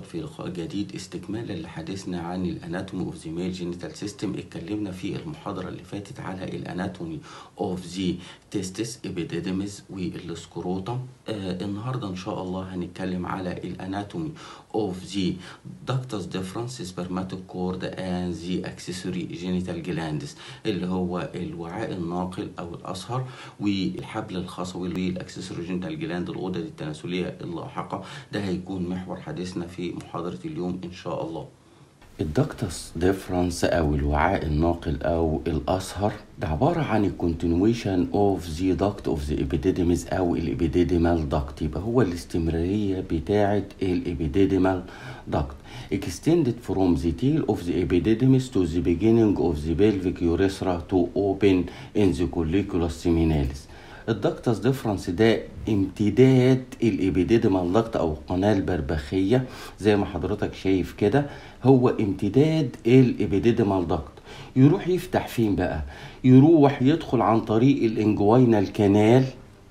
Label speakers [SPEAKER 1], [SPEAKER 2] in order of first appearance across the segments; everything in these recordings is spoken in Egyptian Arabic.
[SPEAKER 1] في لقاء جديد استكمالا لحديثنا عن الاناتومي اوف ذا ميل جينيتال سيستم اتكلمنا في المحاضره اللي فاتت على الاناتومي اوف ذا تيستس ابيديديمز والسكروتم آه النهارده ان شاء الله هنتكلم على الاناتومي اوف ذا داكتس ديفرنس سبرماتوكورد اند ذا اكسسوري جينيتال جلاندز اللي هو الوعاء الناقل او الاصهر والحبل الخصوي والاكسسوري جينيتال جلاند الغدد التناسليه اللاحقه ده هيكون محور حديثنا في محاضره اليوم ان شاء الله الدكتس ديفرنس او الوعاء الناقل او الاصهر ده عبارة عن الكونتينويشن اوف ذا داكت اوف ذا ابيديديمز او الابيديديمال داكت يبقى هو الاستمرارية بتاعة الابيديديمال داكت extended from the tail of the epididymis to the beginning of the pelvic urethra to open in the colliculus seminalis الدكتس ديفرنس ده امتداد الابيديديمال دكت او القناه البربخيه زي ما حضرتك شايف كده هو امتداد الابيديديمال دكت يروح يفتح فين بقى يروح يدخل عن طريق الانجوينال كانال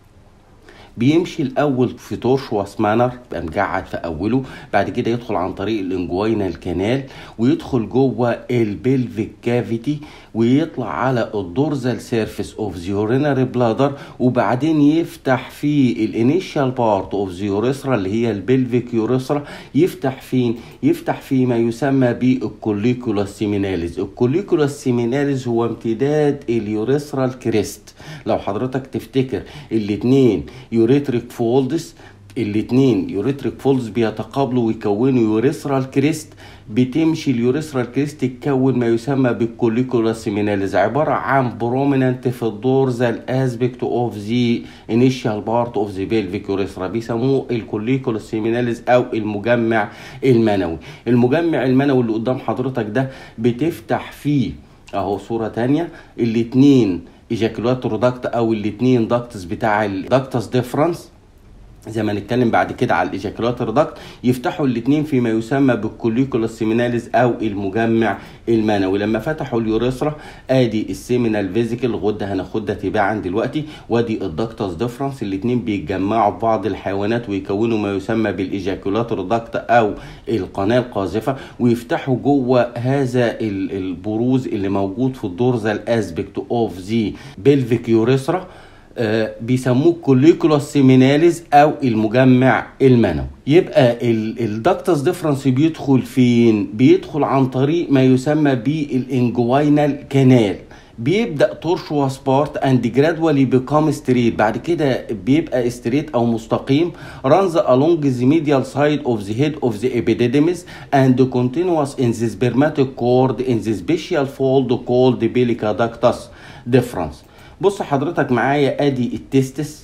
[SPEAKER 1] بيمشي الاول في تورشواس مانر بقى مجعد في اوله بعد كده يدخل عن طريق الانجوينال كانال ويدخل جوه البلفيك كافيتي ويطلع على الدورزال سيرفيس اوف ذا يورينري بلادر وبعدين يفتح في الانيشال بارت اوف ذا يوريثرا اللي هي البلفيك يوريثرا يفتح فين يفتح في ما يسمى بالكوليكولاس سيميناليز الكوليكولاس سيميناليز هو امتداد اليوريثرال كريست لو حضرتك تفتكر الاثنين يوريتريك فولدز الاثنين يوريتريك فولدز بيتقابلوا ويكونوا يوريثرال كريست بتمشي اليوريثرال كريست تكون ما يسمى بالكوليكولاس سيميناليز عباره عن بروميننت في الدورزال اسبكت اوف ذا انيشال بارت اوف ذا بيلفيك يوريثرا بيسموه الكوليكولاس سيميناليز او المجمع المنوي المجمع المنوي اللي قدام حضرتك ده بتفتح فيه اهو صوره تانية الاتنين ايجاكولاتور داكت او الاتنين داكتس بتاع الداكتس ديفرنس زي ما نتكلم بعد كده على الايجاكولاتور داكت يفتحوا الاثنين فيما يسمى بالكوليكولاس سيميناليز او المجمع المنوي لما فتحوا اليوريثرا ادي السيمينال فيزيكال غده هناخدها تباعا دلوقتي وادي الداكتس ديفرنس الاثنين بيتجمعوا في بعض الحيوانات ويكونوا ما يسمى بالايجاكولاتور داكت او القناه القاذفه ويفتحوا جوه هذا البروز اللي موجود في الدورزال اسبكت اوف ذا بلفيك يوريثرا آه بيسموه كوليكولاس سيميناليز او المجمع المنوي يبقى الدكتس ديفرنس بيدخل فين بيدخل عن طريق ما يسمى بالانجوينال كانال بيبدا تورشواس بارت اند جرادوالي بيكام ستريت بعد كده بيبقى ستريت او مستقيم runs along the medial side of the head of the epididymis and continuous in the spermatic cord in the special fold called pelvic ductus deferens بص حضرتك معايا ادي التستس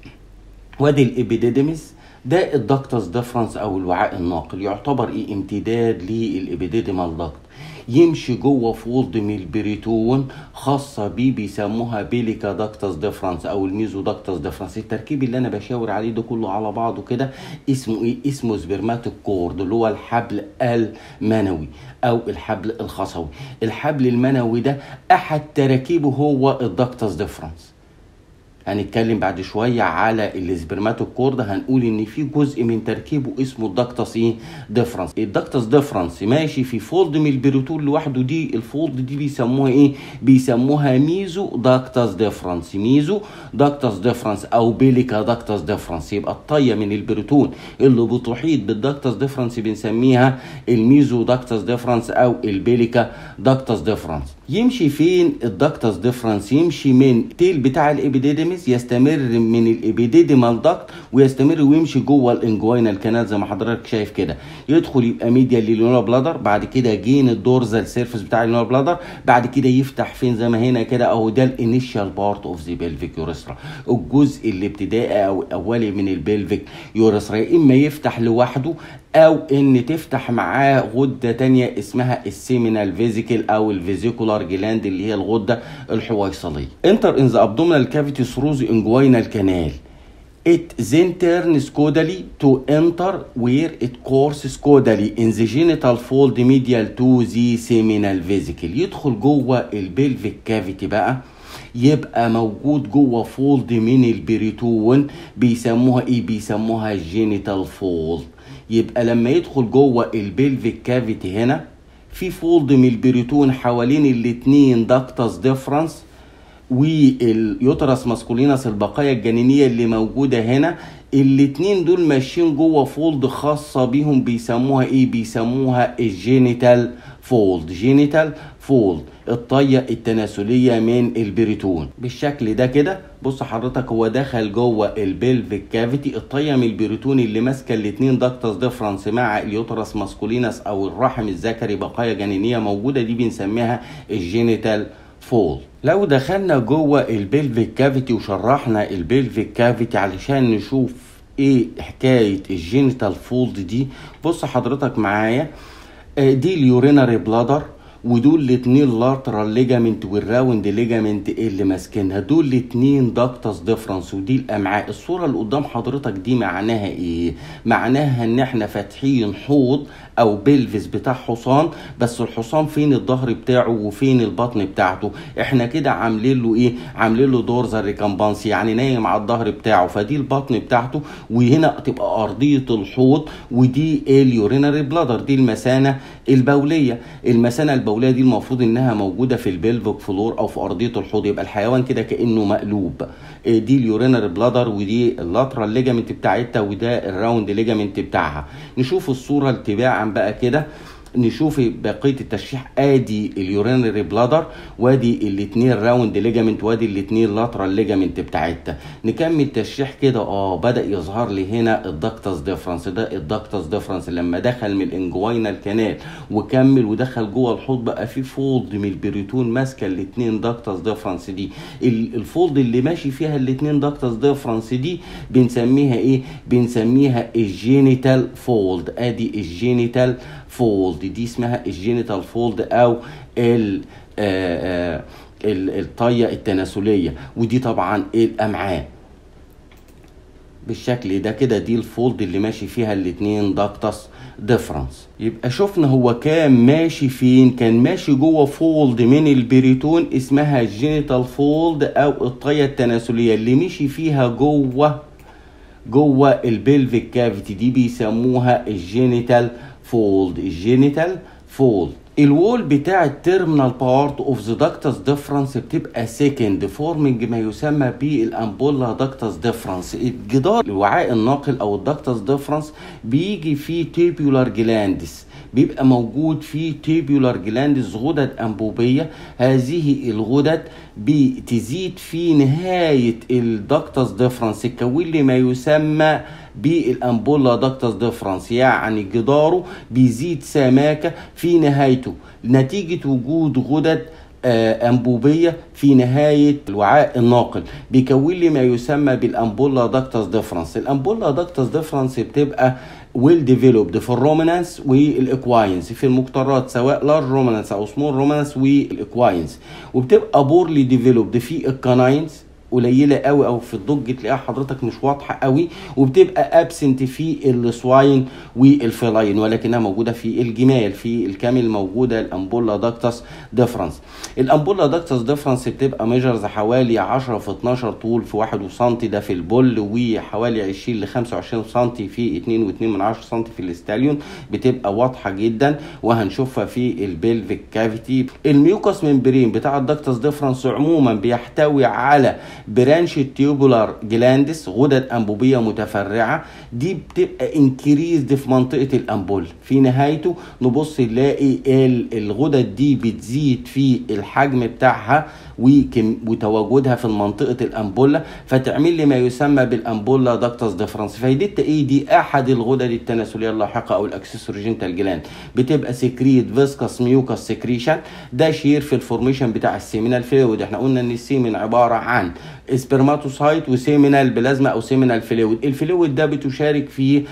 [SPEAKER 1] وادي الابيديديمس ده الدكتس ديفرنس او الوعاء الناقل يعتبر ايه امتداد للابيديديمال دكت يمشي جوه فولد من البريتون خاصة بيه بيسموها بيليكا داكتس ديفرنس او الميزو داكتس ديفرنس التركيب اللي انا بشاور عليه ده كله على بعضه كده اسمه ايه اسمه سبرماتيك كورد اللي هو الحبل المنوي او الحبل الخصوي الحبل المنوي ده احد تراكيبه هو الداكتس ديفرنس هنتكلم بعد شوية على السبرماتيك كورد هنقول ان في جزء من تركيبه اسمه الدكتس ايه ديفرنس الدكتس ديفرنس ماشي في فولد من البريتول لوحده دي الفولد دي بيسموها ايه بيسموها ميزو دكتس ديفرنس ميزو دكتس ديفرنس او بيليكا دكتس ديفرنس يبقى الطية من البريتون اللي بتحيط بالدكتس ديفرنس بنسميها الميزو دكتس ديفرنس او البيليكا دكتس ديفرنس يمشي فين الدكتس ديفرنس يمشي من تيل بتاع الابيديديمس يستمر من الابيديديمال داكت ويستمر ويمشي جوه الانجوينال كانال زي ما حضرتك شايف كده يدخل يبقى ميديا لليونر بلادر بعد كده جين الدورزال سيرفيس بتاع الليونر بلادر بعد كده يفتح فين زي ما هنا كده اهو ده الانيشال بارت اوف ذا بلفيك يوريثرا الجزء الابتدائي او اولي من البلفيك يوريثرا يا اما يفتح لوحده او ان تفتح معاه غده تانية اسمها السيمينال فيزيكال او الفيزيكولار جلاند اللي هي الغده الحويصليه انتر ان ذا ابدومينال كافيتي ثرو ذا انجوينال كانال It then turns caudally to enter where it courses caudally in the genital fold medial to the seminal vesicle يدخل جوه البلفيك كافيتي بقى يبقى موجود جوه فولد من البريتون بيسموها ايه بيسموها الجينيتال فولد يبقى لما يدخل جوه البلفيك كافيتي هنا في فولد من البريتون حوالين الاتنين داكتس ديفرنس واليوترس ماسكولينس البقايا الجنينيه اللي موجوده هنا الاتنين دول ماشيين جوه فولد خاصه بيهم بيسموها ايه بيسموها الجينيتال فولد جينيتال فولد الطيه التناسليه من البريتون بالشكل ده كده بص حضرتك هو دخل جوه البلفيك كافيتي الطيه من البريتون اللي ماسكه الاتنين داكتس ديفرنس مع اليوترس ماسكولينس او الرحم الذكري بقايا جنينيه موجوده دي بنسميها الجينيتال فول لو دخلنا جوه البلفيك كافيتي وشرحنا البلفيك كافيتي علشان نشوف ايه حكايه الجينيتال فولد دي بص حضرتك معايا دي اليوريناري بلادر ودول الاتنين لاترال ليجامنت والراوند ليجامنت اللي ماسكينها دول الاتنين داكتس ديفرنس ودي الامعاء الصوره اللي قدام حضرتك دي معناها ايه معناها ان احنا فاتحين حوض او بلفس بتاع حصان بس الحصان فين الظهر بتاعه وفين البطن بتاعته احنا كده عاملين له ايه عاملين له دورزا ريكامبانس يعني نايم على الظهر بتاعه فدي البطن بتاعته وهنا تبقى ارضيه الحوض ودي اليوريناري بلادر دي المثانه البوليه المثانه البوليه دي المفروض انها موجوده في البلفيك فلور او في ارضيه الحوض يبقى الحيوان كده كانه مقلوب دي اليوريناري بلادر ودي اللاترال ليجامنت بتاعتها وده الراوند ليجامنت بتاعها نشوف الصوره اتباعا بقى كده نشوف بقيه التشريح ادي اليورينري بلادر وادي الاثنين راوند ليجامنت وادي الاثنين لاترال ليجامنت بتاعتها نكمل تشريح كده اه بدا يظهر لي هنا الدكتس ديفرنس ده الدكتس ديفرنس لما دخل من الانجوينال كانال وكمل ودخل جوه الحوض بقى في فولد من البريتون ماسكه الاثنين دكتس ديفرنس دي الفولد اللي ماشي فيها الاثنين دكتس ديفرنس دي بنسميها ايه بنسميها الجينيتال فولد ادي الجينيتال فولد دي اسمها الجينيتال فولد او ال آآ آآ الطيه التناسليه ودي طبعا الامعاء بالشكل ده كده دي الفولد اللي ماشي فيها الاتنين داكتس ديفرنس يبقى شفنا هو كان ماشي فين كان ماشي جوه فولد من البريتون اسمها جينيتال فولد او الطيه التناسليه اللي مشي فيها جوه جوه البلفيك كافيتي دي بيسموها الجينيتال فولد الجينيتال فولد الوول بتاع التيرمينال بارت اوف ذا داكتس ديفرنس بتبقى سيكند فورمنج ما يسمى بالامبولا داكتس ديفرنس الجدار الوعاء الناقل او الداكتس ديفرنس بيجي فيه تيبيولار جلاندس بيبقى موجود فيه تيبيولار جلاندس غدد انبوبيه هذه الغدد بتزيد في نهايه الداكتس ديفرنس تكون لي ما يسمى بالامبولا داكتس ديفرنس يعني جداره بيزيد سماكه في نهايته نتيجه وجود غدد انبوبيه في نهايه الوعاء الناقل بيكون لي ما يسمى بالامبولا داكتس ديفرنس الامبولا داكتس ديفرنس بتبقى ويل ديفلوبد في الرومانانس والاكواينز في المقطرات سواء لارج رومانانس او سمول رومانانس والاكواينز وبتبقى بورلي ديفلوبد في الكاناينز قليله قوي او في الضج تلاقيها حضرتك مش واضحه قوي وبتبقى ابسنت في السواين والفلاين ولكنها موجوده في الجمال في الكامل موجوده الامبولا داكتس ديفرنس الامبولا داكتس ديفرنس بتبقى ميجرز حوالي 10 في 12 طول في 1 سم ده في البل وحوالي 20 ل 25 سم في 2 و2 من 10 سم في الاستاليون بتبقى واضحه جدا وهنشوفها في البلفيك كافيتي الميوكس ممبرين بتاع الداكتس ديفرنس عموما بيحتوي على برانش تيوبولار جلاندس غدد انبوبيه متفرعه دي بتبقى انكريزد في منطقه الامبول في نهايته نبص نلاقي الغدد دي بتزيد في الحجم بتاعها وتواجدها في منطقه الامبولا فتعمل لي ما يسمى بالامبولا داكتس ديفرنس فايدتها ايه دي احد الغدد التناسليه اللاحقه او الاكسسورجينتال جلاند بتبقى سكريت فيسكس ميوكس سكريشن ده شير في الفورميشن بتاع السيمينال فلويد احنا قلنا ان السيمين عباره عن سبرماتوسايت وسيمينال بلازما او سيمينال فلويد الفلويد ده بتشارك فيه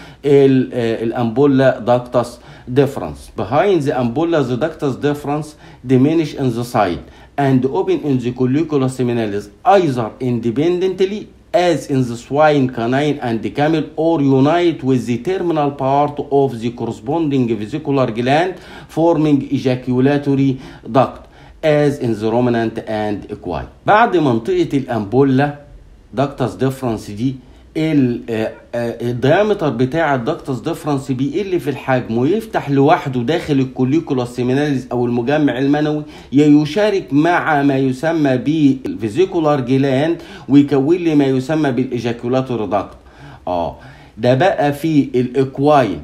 [SPEAKER 1] الامبولا داكتس difference behind the ampulla the ductus difference diminish in the side and open in the colliculus seminalis either independently as in the swine, canine, and the camel, or unite with the terminal part of the corresponding vesicular gland, forming ejaculatory duct, as in the ruminant and equine. بعد منطقة الأمبولا ductus difference دي الديامتر بتاع الدكتس ديفرنس بيقل في الحجم ويفتح لوحده داخل الكوليكولاس سيميناليز او المجمع المنوي يشارك مع ما يسمى بالفيزيكولار جلاند ويكون لي ما يسمى بالايجاكولاتور داكت اه ده بقى في الاكواين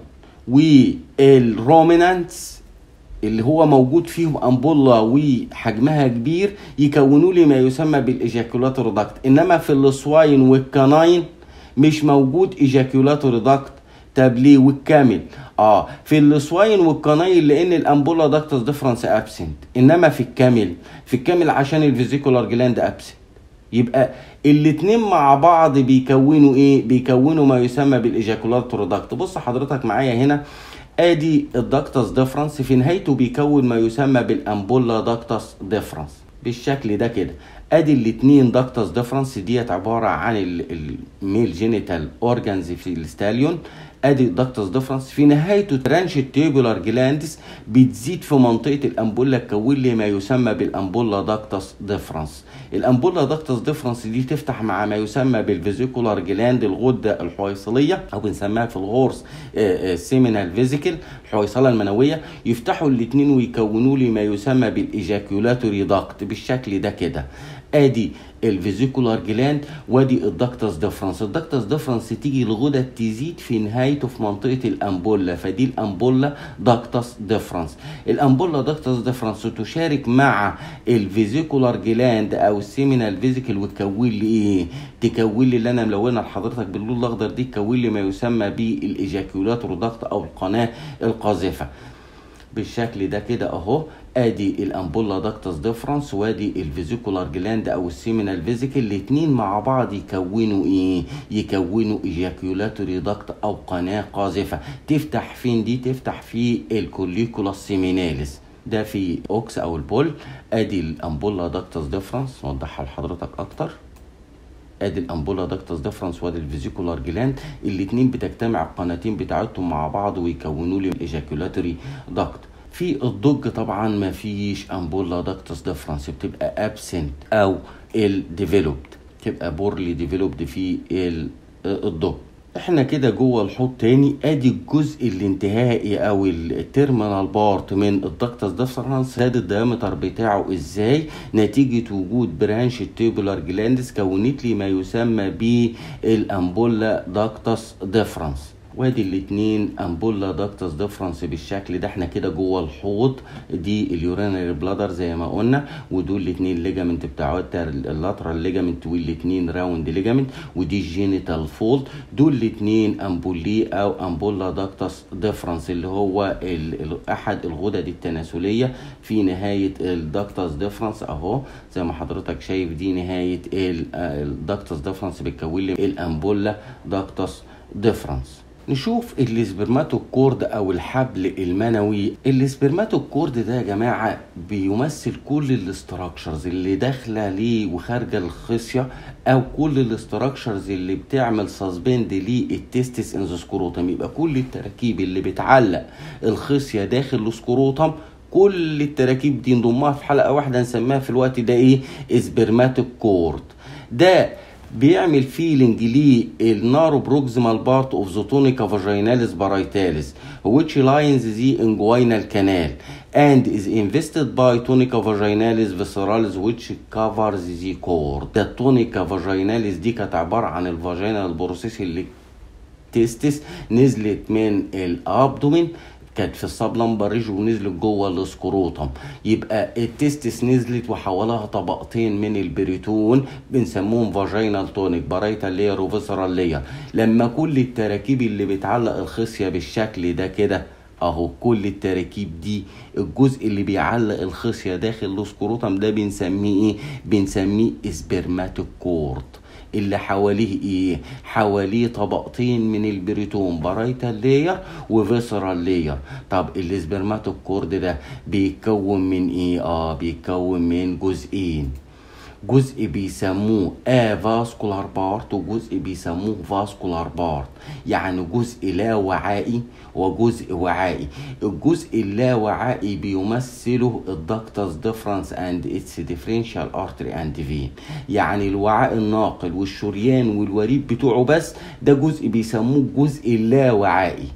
[SPEAKER 1] والرومينانتس اللي هو موجود فيهم امبولا وحجمها كبير يكونوا لي ما يسمى بالايجاكولاتور داكت انما في السواين والكناين مش موجود ايجاكولاتور داكت طب ليه والكامل اه في السواين والقنايل لان الامبولا داكتس ديفرنس ابسنت انما في الكامل في الكامل عشان الفيزيكولار جلاند ابسنت يبقى الاتنين مع بعض بيكونوا ايه بيكونوا ما يسمى بالايجاكولاتور داكت بص حضرتك معايا هنا ادي الداكتس ديفرنس في نهايته بيكون ما يسمى بالامبولا داكتس ديفرنس بالشكل ده كده ادي الاتنين داكتس ديفرنس ديت عباره عن الميل جينيتال اورجانز في الستاليون ادي الداكتس ديفرنس في نهايته ترانش التيبولار جلاندس بتزيد في منطقه الامبولا تكون لي ما يسمى بالامبولا داكتس ديفرنس الامبولا داكتس ديفرنس دي تفتح مع ما يسمى بالفيزيكولار جلاند الغده الحويصليه او بنسميها في الغورس سيمينال فيزيكل الحويصله المنويه يفتحوا الاثنين ويكونوا لي ما يسمى بالايجاكيولاتوري داكت بالشكل ده كده ادي الفيزيكولار جلاند وادي الدكتس ديفرنس الدكتس ديفرنس تيجي الغدد تزيد في نهايته في منطقه الامبولا فدي الامبولا دكتس ديفرنس الامبولا دكتس ديفرنس تشارك مع الفيزيكولار جلاند او السيمينال فيزيكل وتكون لي ايه تكون لي اللي انا ملونها لحضرتك باللون الاخضر دي تكون لي ما يسمى بالايجاكيولاتور دكت او القناه القاذفه بالشكل ده كده اهو ادي الامبولا داكتس ديفرنس وادي الفيزيكولار جلاند او السيمينال فيزيكل الاتنين مع بعض يكونوا ايه يكونوا ايجاكيولاتوري داكت او قناه قاذفه تفتح فين دي تفتح في الكوليكولاس سيميناليس ده في اوكس او البول ادي الامبولا داكتس ديفرنس نوضحها لحضرتك اكتر ادي الامبولا داكتس ديفرنس وادي الفيزيكولار جلاند الاتنين بتجتمع القناتين بتاعتهم مع بعض ويكونوا لي الايجاكولاتوري داكت في الضج طبعا ما فيش امبولا داكتس ديفرنس بتبقى ابسنت او الديفلوبد تبقى بورلي ديفلوبد في الضج احنا كده جوه الحوض تاني ادي الجزء الانتهائي او التيرمينال بارت من الدكتس ديفرنس زاد الديامتر بتاعه ازاي نتيجة وجود برانش التيبولار جلاندس كونت لي ما يسمى بالامبولا داكتس ديفرنس وادي الاتنين امبولا داكتس ديفرنس بالشكل ده احنا كده جوه الحوض دي اليورينري بلادر زي ما قلنا ودول الاتنين ليجامنت بتاع اللاترال ليجامنت والاتنين راوند ليجامنت ودي الجينيتال فولد دول الاتنين امبولي او امبولا داكتس ديفرنس اللي هو ال ال احد الغدد التناسليه في نهايه الداكتس ديفرنس اهو زي ما حضرتك شايف دي نهايه الداكتس ديفرنس بتكون لي الامبولا داكتس ديفرنس نشوف السبرماتوكورد او الحبل المنوي السبرماتوكورد ده يا جماعه بيمثل كل الاستراكشرز اللي داخله ليه وخارجه الخصيه او كل الاستراكشرز اللي بتعمل سسبند للتستس ان سكروتم يبقى كل التراكيب اللي بتعلق الخصيه داخل السكروتم كل التراكيب دي نضمها في حلقه واحده نسميها في الوقت ده ايه سبرماتوكورد ده بيعمل فيلينج للنارو بروكسيمال بارت اوف ذا تونيكا فاجيناليس بارايتاليس which lines the inguinal canal and is invested by tunica vaginalis visceralis which covers the cord ده التونيكا فاجيناليس دي كانت عبارة عن الفاجينال بروسيس اللي تستس نزلت من الابدومين كانت في السبلمبر ريج ونزلت جوه الاسكروتم يبقى التستس نزلت وحوالها طبقتين من البريتون بنسموهم فاجينال تونيك بارايتال لير وفيسرال لير لما كل التراكيب اللي بتعلق الخصيه بالشكل ده كده اهو كل التراكيب دي الجزء اللي بيعلق الخصيه داخل الاسكروتم ده بنسميه ايه بنسميه سبرماتوكورد اللي حواليه ايه حواليه طبقتين من البريتون بارايتال لير وفيسرال لير طب السبرماتوكورد ده بيتكون من ايه اه بيتكون من جزئين جزء بيسموه افاسكولار بارت وجزء بيسموه فاسكولار بارت يعني جزء لا وعائي وجزء وعائي الجزء اللاوعائي بيمثله الدكتس ديفرنس اند اتس ديفرنشال ارتري اند فين يعني الوعاء الناقل والشريان والوريد بتوعه بس ده جزء بيسموه الجزء اللاوعائي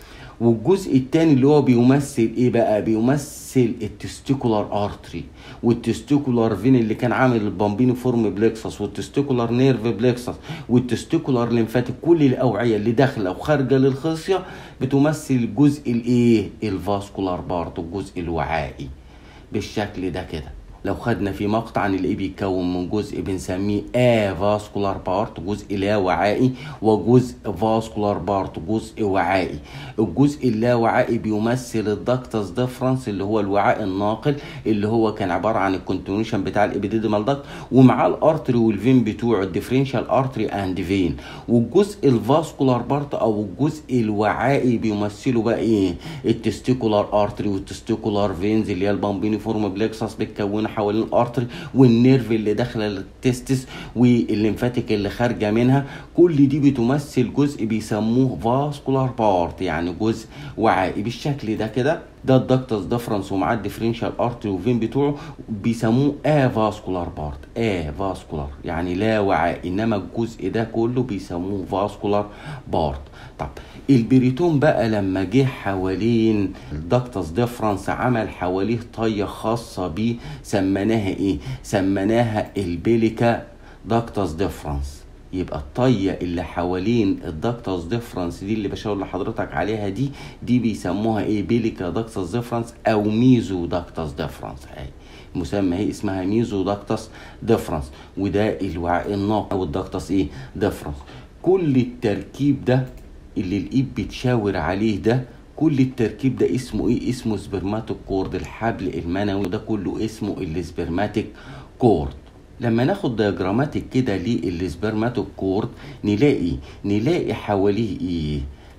[SPEAKER 1] والجزء التاني اللي هو بيمثل ايه بقى بيمثل التستيكولار ارتري والتستيكولار فين اللي كان عامل البامبيني فورم بلكسس والتستيكولار نيرف بلكسس والتستيكولار ليمفاتيك كل الاوعيه اللي داخله وخارجه للخصيه بتمثل الجزء الايه الفاسكولار بارت الجزء الوعائي بالشكل ده كده لو خدنا في مقطع نلاقيه بيتكون من جزء بنسميه افاسكولار بارت جزء لا وعائي وجزء فاسكولار بارت جزء وعائي الجزء اللاوعائي بيمثل الدكتس ديفرنس اللي هو الوعاء الناقل اللي هو كان عباره عن الكونتينيوشن بتاع الابيديدمال دكت ومعاه الارتري والفين بتوعه الديفرنشال ارتري اند فين والجزء الفاسكولار بارت او الجزء الوعائي بيمثله بقى ايه التستيكولار ارتري والتستيكولار فينز اللي هي البامبيني فورم بلكسس بتكون حوالين الارتري والنيرف اللي داخله للتستس والليمفاتيك اللي خارجه منها كل دي بتمثل جزء بيسموه فاسكولار بارت يعني جزء وعائي بالشكل ده كده ده الدكتس ديفرنس ومعاه الديفرنشال ارتري وفين بتوعه بيسموه افاسكولار بارت افاسكولار يعني لا وعاء انما الجزء ده كله بيسموه فاسكولار بارت طب البريتون بقى لما جه حوالين الدكتس ديفرنس عمل حواليه طيه خاصه بيه سميناها ايه سميناها البيليكا دكتس ديفرنس يبقى الطيه اللي حوالين الدكتس ديفرنس دي اللي بشاور لحضرتك عليها دي دي بيسموها ايه بيليكا دكتس ديفرنس او ميزو دكتس ديفرنس اهي مسمى هي اسمها ميزو دكتس ديفرنس وده الوعاء الناقل او الدكتس ايه ديفرنس كل التركيب ده اللي الايد بتشاور عليه ده كل التركيب ده اسمه ايه اسمه سبرماتيك كورد الحبل المنوي ده كله اسمه السبرماتيك كورد لما ناخد دياجراماتيك كده للسبرماتيك كورد نلاقي نلاقي حواليه ايه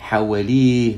[SPEAKER 1] حواليه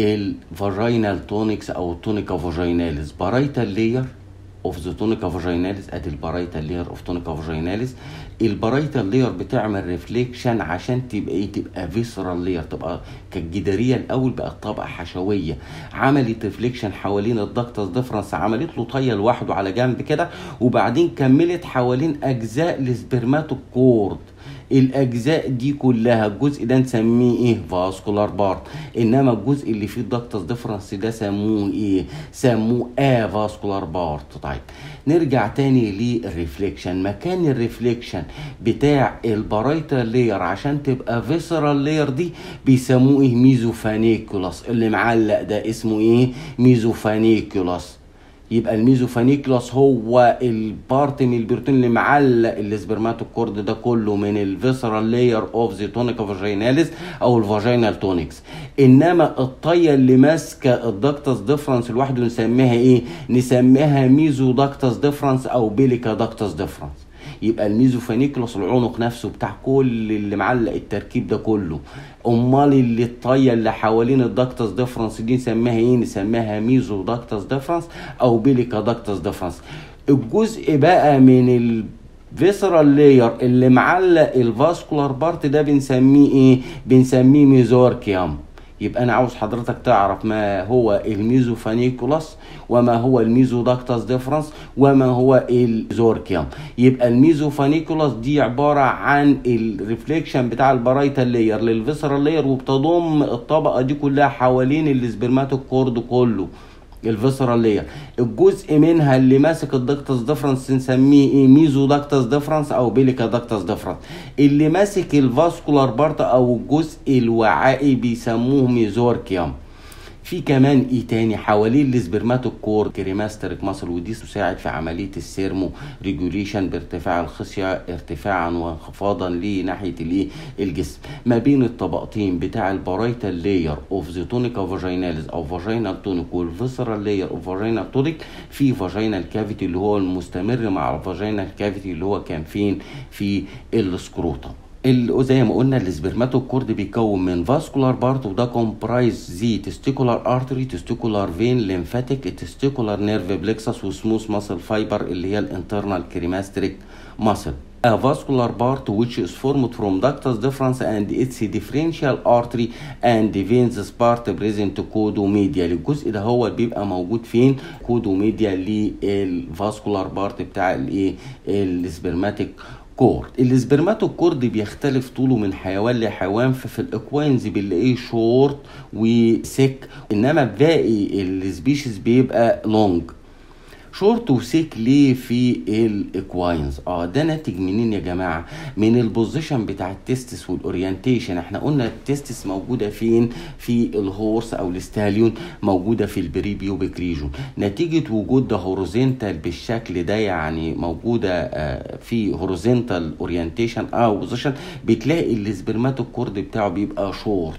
[SPEAKER 1] الفاجينال تونكس او التونيكا فاجيناليس بارايتال لاير اوف ذا تونيكا فاجيناليس ادي البارايتال لاير اوف تونيكا فاجيناليس البارايتال لاير بتعمل ريفليكشن عشان تبقى ايه تبقى فيسرال لاير تبقى كالجداريه الاول بقت طبقه حشويه عملت ريفليكشن حوالين الدكتس ديفرنس عملت له طيه لوحده على جنب كده وبعدين كملت حوالين اجزاء السبرماتو كورد الاجزاء دي كلها الجزء ده نسميه ايه فاسكولار بارت انما الجزء اللي فيه الدكتس ديفرنس ده سموه ايه سموه افاسكولار بارت طيب نرجع تاني للريفليكشن مكان الريفليكشن بتاع البرايتال لاير عشان تبقى فيسرال لاير دي بيسموه ايه ميزوفانيكولاس اللي معلق ده اسمه ايه ميزوفانيكولاس يبقى الميزوفانيكلاس هو البارت من البروتين اللي معلق السبرماتوكورد ده كله من الفيسرال لاير اوف ذا تونيكا فاجيناليس او الفاجينال تونكس انما الطيه اللي ماسكه الدكتس ديفرنس لوحده نسميها ايه نسميها ميزو دكتس ديفرنس او بيليكا دكتس ديفرنس يبقى الميزوفانيكلوس العنق نفسه بتاع كل اللي معلق التركيب ده كله امال اللي الطيه اللي حوالين الدكتس ديفرنس دي نسميها ايه نسميها ميزو دكتس ديفرنس او بيليكا دكتس ديفرنس الجزء بقى من ال فيسرال لاير اللي معلق الفاسكولار بارت ده بنسميه ايه بنسميه ميزوركيوم يبقى انا عاوز حضرتك تعرف ما هو الميزوفانيكولاس وما هو الميزوداكتاس ديفرنس وما هو الزوركيوم يبقى الميزوفانيكولاس دي عباره عن الريفليكشن بتاع البرايتال لاير للفيسرال لاير وبتضم الطبقه دي كلها حوالين السبرماتوكورد كله الفيسرال لاير الجزء منها اللي ماسك الدكتس ديفرنس نسميه ايه ميزو دكتس ديفرنس او بيليكا دكتس ديفرنس اللي ماسك الفاسكولار بارت او الجزء الوعائي بيسموه ميزوركيوم في كمان ايه تاني حوالين السبرماتوكور كريماستريك ماسل ودي تساعد في عمليه السيرمو ريجوليشن بارتفاع الخصيه ارتفاعا وانخفاضا لناحيه الايه الجسم ما بين الطبقتين بتاع البرايتال لاير اوف ذا تونيكا فاجيناليز او فاجينال تونيك والفيسرال لاير اوف فاجينال تونيك في فاجينال كافيتي اللي هو المستمر مع الفاجينال كافيتي اللي هو كان فين في السكروتم ال- زي ما قلنا السبرماتوكورد بيكون من فاسكولار بارت وده كومبرايز زي تستيكولار ارتري تستيكولار فين ليمفاتيك تستيكولار نيرف بلكسس وسموث ماسل فايبر اللي هي الانترنال كريماستريك ماسل A vascular part which is formed from ductus deferens and its differential artery and veins part present codomedia الجزء ده هو بيبقى موجود فين كودوميديا للفاسكولار بارت بتاع الايه السبرماتيك كورد السبرماتوكورد بيختلف طوله من حيوان لحيوان ففي الاكواينز بنلاقيه شورت وسيك انما باقي السبيشيز بيبقى لونج شورت وسيك ليه في الاكواينز اه ده ناتج منين يا جماعه من البوزيشن بتاع التستس والاورينتيشن احنا قلنا التستس موجوده فين في الهورس او الستاليون موجوده في البريبيوبيك ريجون نتيجه وجود ده هوريزونتال بالشكل ده يعني موجوده آه في هوريزونتال اورينتيشن او بوزيشن بتلاقي السبرماتوكورد بتاعه بيبقى شورت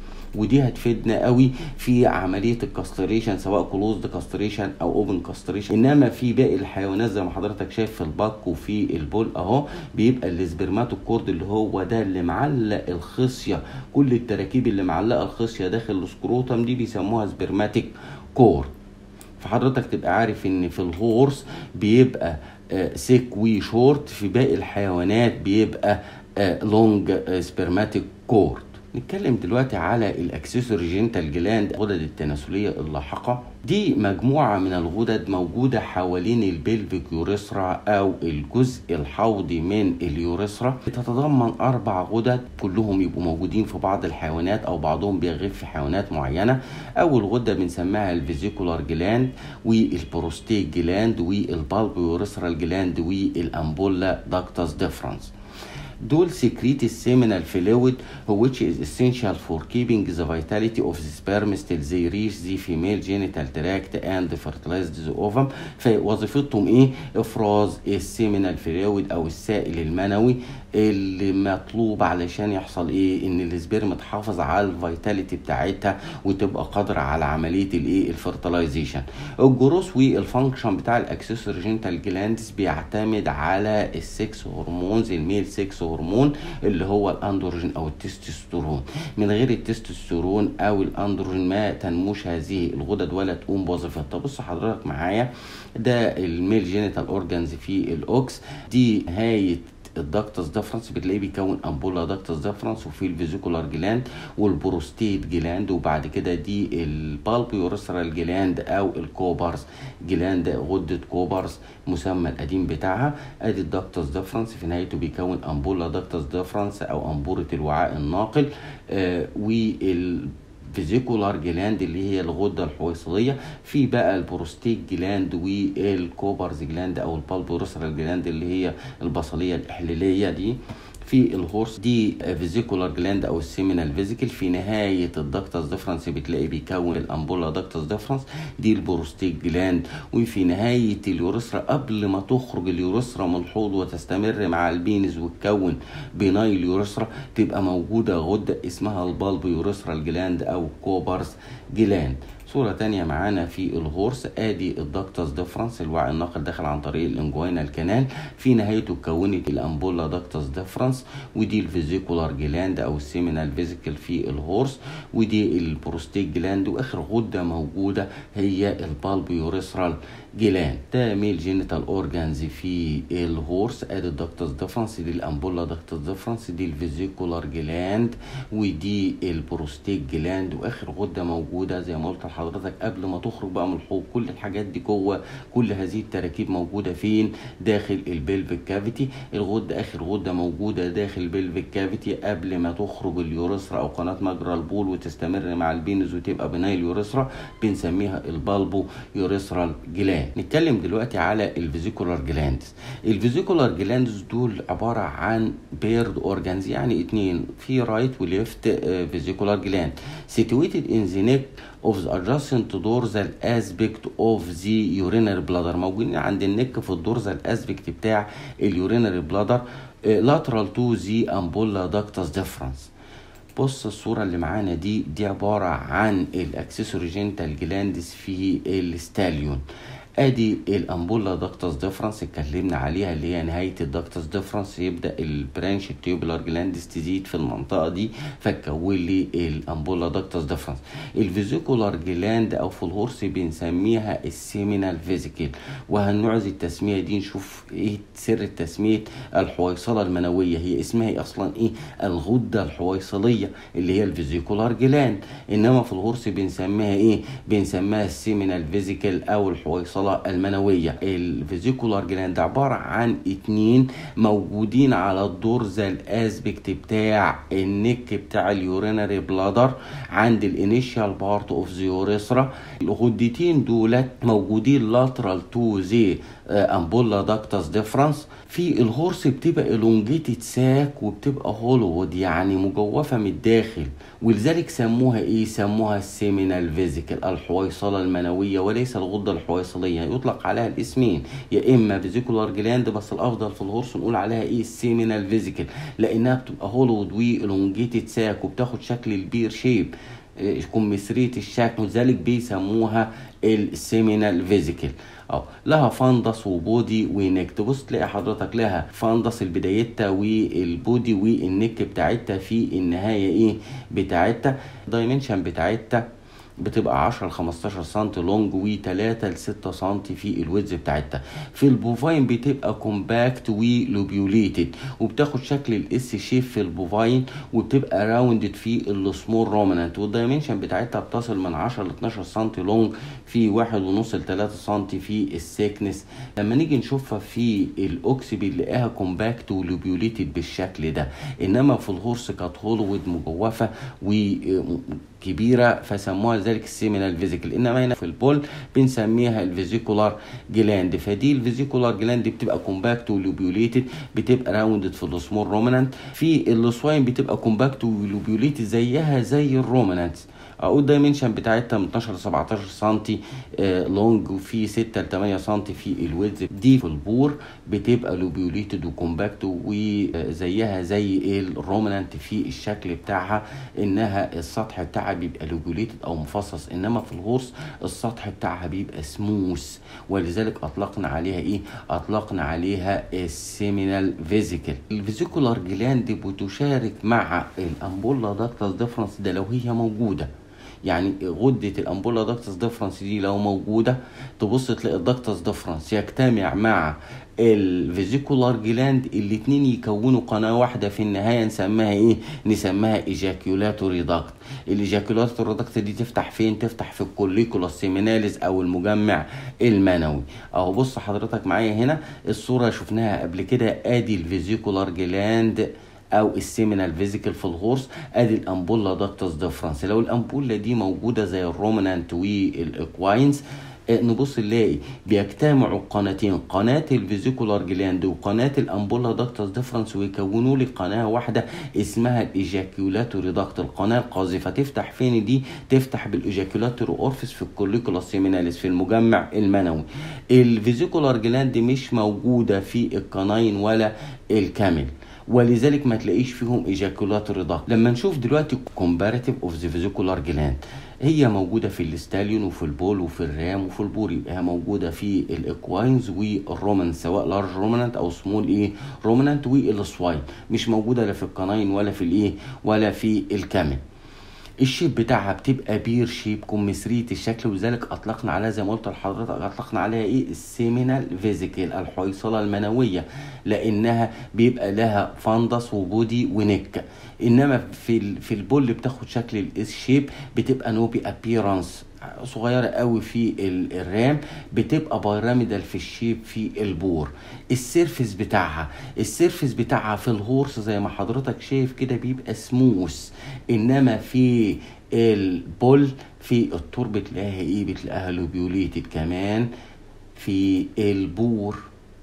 [SPEAKER 1] ودي هتفيدنا قوي في عمليه الكاستريشن سواء كلوزد كاستريشن او اوبن كاستريشن انما في باقي الحيوانات زي ما حضرتك شايف في البق وفي البول اهو بيبقى السبرماتوكورد اللي هو ده اللي معلق الخصيه كل التراكيب اللي معلقه الخصيه داخل السكروتم دي بيسموها سبرماتيك كورد فحضرتك تبقى عارف ان في الهورس بيبقى آه سيك وشورت في باقي الحيوانات بيبقى آه لونج آه سبرماتيك كورد نتكلم دلوقتي على الاكسسوري جينتال جلاند الغدد التناسليه اللاحقه دي مجموعه من الغدد موجوده حوالين البلفيك يوريثرا او الجزء الحوضي من اليوريثرا بتتضمن اربع غدد كلهم يبقوا موجودين في بعض الحيوانات او بعضهم بيغيب في حيوانات معينه اول غده بنسميها الفيزيكولار جلاند والبروستيت جلاند والبالب يوريثرال جلاند والامبولا داكتاس ديفرنس دول secrete السيمينال فلويد which is essential for keeping the vitality of the sperm till they reach the female genital tract and fertilize the ovum فوظيفتهم ايه افراز السيمينال فلويد او السائل المنوي اللي مطلوب علشان يحصل ايه ان السبرم تحافظ على الفيتاليتي بتاعتها وتبقى قادره على عمليه الايه الفرتلايزيشن الجروس والفانكشن بتاع الاكسسوري جينتال جلاندز بيعتمد على السكس هرمونز الميل سكس هرمون اللي هو الاندروجين او التستوستيرون من غير التستوستيرون او الاندروجين ما تنموش هذه الغدد ولا تقوم بوظيفتها طب بص حضرتك معايا ده الميل جينيتال اورجانز في الاوكس دي نهايه الدكتس ديفرنس بتلاقيه بيكون امبولا دكتس ديفرنس وفي الفيزيكولار جلاند والبروستيت جلاند وبعد كده دي البالب يوريثرال جلاند او الكوبرز جلاند غده كوبرز مسمى القديم بتاعها ادي الدكتس ديفرنس في نهايته بيكون امبولا دكتس ديفرنس او امبوره الوعاء الناقل آه وال فيزيكولار جلاند اللي هي الغده الحويصليه في بقى البروستيت جلاند والكوبرز جلاند او البالبورسرال جلاند اللي هي البصليه الاحليليه دي في الهورس دي فيزيكولار جلاند او السيمينال فيزيكل في نهايه الدكتس ديفرنس بتلاقي بيكون الامبولا دكتس ديفرنس دي البروستيت جلاند وفي نهايه اليوريثرا قبل ما تخرج اليوريثرا من الحوض وتستمر مع البينز وتكون بناي اليوريثرا تبقى موجوده غده اسمها البالب يوريثرال جلاند او كوبرز جلاند صورة تانية معانا في الغرس ادي الدكتس ديفرنس الوعي الناقل داخل عن طريق الانجوينال كانال في نهايته اتكونت الامبولا دكتس ديفرنس ودي الفيزيكولار جلاند او السيمينال فيزيكال في الهورس ودي البروستيت جلاند واخر غده موجوده هي البالب يوريثرال جلاند ده ميل جينيتال اورجانز في الهورس ادي الدكتس ديفرنس دي الامبولا دكتس ديفرنس دي الفيزيكولار جلاند ودي البروستيت جلاند واخر غده موجوده زي ما قلت لحضرتك قبل ما تخرج بقى من الحوض كل الحاجات دي جوه كل هذه التراكيب موجوده فين داخل البلفيك كافيتي الغده اخر غده موجوده داخل البلفيك كافيتي قبل ما تخرج اليوريثرا او قناه مجرى البول وتستمر مع البينز وتبقى بناي اليوريثرا بنسميها البالبو يوريثرال جلاند نتكلم دلوقتي على الفيزيكولار جلاندز الفيزيكولار جلاندز دول عباره عن بيرد اورجانز يعني اتنين في رايت وليفت فيزيكولار جلاند situated in the neck of the adjacent dorsal aspect of the urinary bladder موجودين عند النك في الدورزال aspect بتاع اليورينري بلادر lateral to the ampulla ductus deferens بص الصورة اللي معانا دي دي عبارة عن الاكسسوري جينتال جلاندز في الستاليون ادي الامبولا داكتس ديفرنس اتكلمنا عليها اللي هي نهايه الداكتس ديفرنس يبدا البرانش التيوبولار جلاندز تزيد في المنطقه دي فتكون لي الامبولا داكتس ديفرنس الفيزيكولار جلاند او في الهورس بنسميها السيمينال فيزيكال وهنعوز التسميه دي نشوف ايه سر تسميه الحويصله المنويه هي اسمها إيه اصلا ايه الغده الحويصليه اللي هي الفيزيكولار جلاند انما في الهورس بنسميها ايه بنسميها السيمينال فيزيكال او الحويصله المنويه الفيزيكولار جلاند عباره عن اتنين موجودين على الدورزال اسبكت بتاع النك بتاع اليورينري بلادر عند الانيشال بارت اوف ذا يوريثرا الغدتين دولت موجودين لاترال تو ذا امبولا داكتس ديفرنس في الهورس بتبقى الونجيتد ساك وبتبقى هولوود يعني مجوفه من الداخل ولذلك سموها ايه سموها السيمينال فيزيكال الحويصله المنويه وليس الغده الحويصليه يطلق عليها الاسمين يا اما فيزيكولار جلاند بس الافضل في الهورس نقول عليها ايه السيمينال فيزيكال لانها بتبقى هولوود والونجيتد ساك وبتاخد شكل البير شيب كمثرية الشكل وذلك بيسموها السيمينال فيزيكال اه لها فندس وبودي ونك تبص تلاقي حضرتك لها فندس البدايتها والبودي والنك بتاعتها في النهايه ايه بتاعتها الدايمنشن بتاعتها بتبقى 10 ل 15 سم لونج و3 ل 6 سم في الويدز بتاعتها في البوفاين بتبقى كومباكت ولوبيوليتد وبتاخد شكل الاس شيب في البوفاين وبتبقى راوندد في السمول رومنانت والدايمنشن بتاعتها بتصل من 10 ل 12 سم لونج في 1.5 ل 3 سم في السيكنس لما نيجي نشوفها في الاوكس بنلاقيها كومباكت ولوبيوليتد بالشكل ده انما في الهورس كانت هولوود مجوفه و كبيره فسموها ذلك السيمينال فيزيكال انما هنا في البول بنسميها الفيزيكولار جلاند فدي الفيزيكولار جلاند بتبقى كومباكت ولوبيوليتد بتبقى راوندد في السمول رومنانت في السواين بتبقى كومباكت ولوبيوليتد زيها زي الرومنانت اقول الدايمنشن بتاعتها من 12 ل 17 سم لونج وفي 6 ل 8 سم في الويدز دي في البور بتبقى لوبيوليتد وكومباكت وزيها زي الرومنانت في الشكل بتاعها انها السطح بتاعها بيبقى لوبيوليتد او مفصص انما في الهورس السطح بتاعها بيبقى سموث ولذلك اطلقنا عليها ايه اطلقنا عليها السيمينال فيزيكال الفيزيكولار جلاند بتشارك مع الامبولا داكتس ديفرنس ده لو هي موجوده يعني غدة الأمبولا داكتس ديفرنس دي لو موجودة تبص تلاقي الداكتس ديفرنس يجتمع مع الفيزيكولار جلاند الاتنين يكونوا قناة واحدة في النهاية نسميها ايه نسميها ايجاكيولاتوري داكت الايجاكيولاتوري داكت دي تفتح فين تفتح في الكوليكولا سيميناليز او المجمع المنوي اهو بص حضرتك معايا هنا الصورة شفناها قبل كده ادي الفيزيكولار جلاند او السيمينال فيزيكال في الغرس ادي الامبولا داكتس ديفرنس لو الامبولا دي موجوده زي الرومنانت والاكواينز نبص نلاقي بيجتمعوا قناتين قناة الفيزيكولار جلاند وقناة الامبولا داكتس ديفرنس ويكونوا لي قناة واحدة اسمها الايجاكيولاتوري داكت القناة القاذفة تفتح فين دي تفتح بالايجاكيولاتوري اورفيس في الكوليكولا سيميناليس في المجمع المنوي الفيزيكولار جلاند مش موجودة في القناين ولا الكامل ولذلك ما تلاقيش فيهم ايجاكولاتوري ضغط لما نشوف دلوقتي كومباريتيف اوف ذا فيزيكولار جلاند هي موجوده في الاستاليون وفي البول وفي الرام وفي البور يبقى هي موجوده في الاكواينز والرومنت سواء لارج رومنانت او سمول ايه رومنانت والسواين مش موجوده لا في القناين ولا في الايه ولا في الكامل الشيب بتاعها بتبقى بير شيب كمثرية الشكل ولذلك اطلقنا عليها زي ما قلت لحضرتك اطلقنا عليها ايه السيمينال فيزيكال الحويصله المنويه لانها بيبقى لها فندس وبودي ونك انما في في البول بتاخد شكل الاس شيب بتبقى نوبي ابيرانس صغيرة قوي في الرام بتبقى بيراميدال في الشيب في البور السيرفس بتاعها السيرفس بتاعها في الهورس زي ما حضرتك شايف كده بيبقى سموث انما في البول في الطور بتلاقيها ايه بتلاقيها لوبيوليتد كمان في البور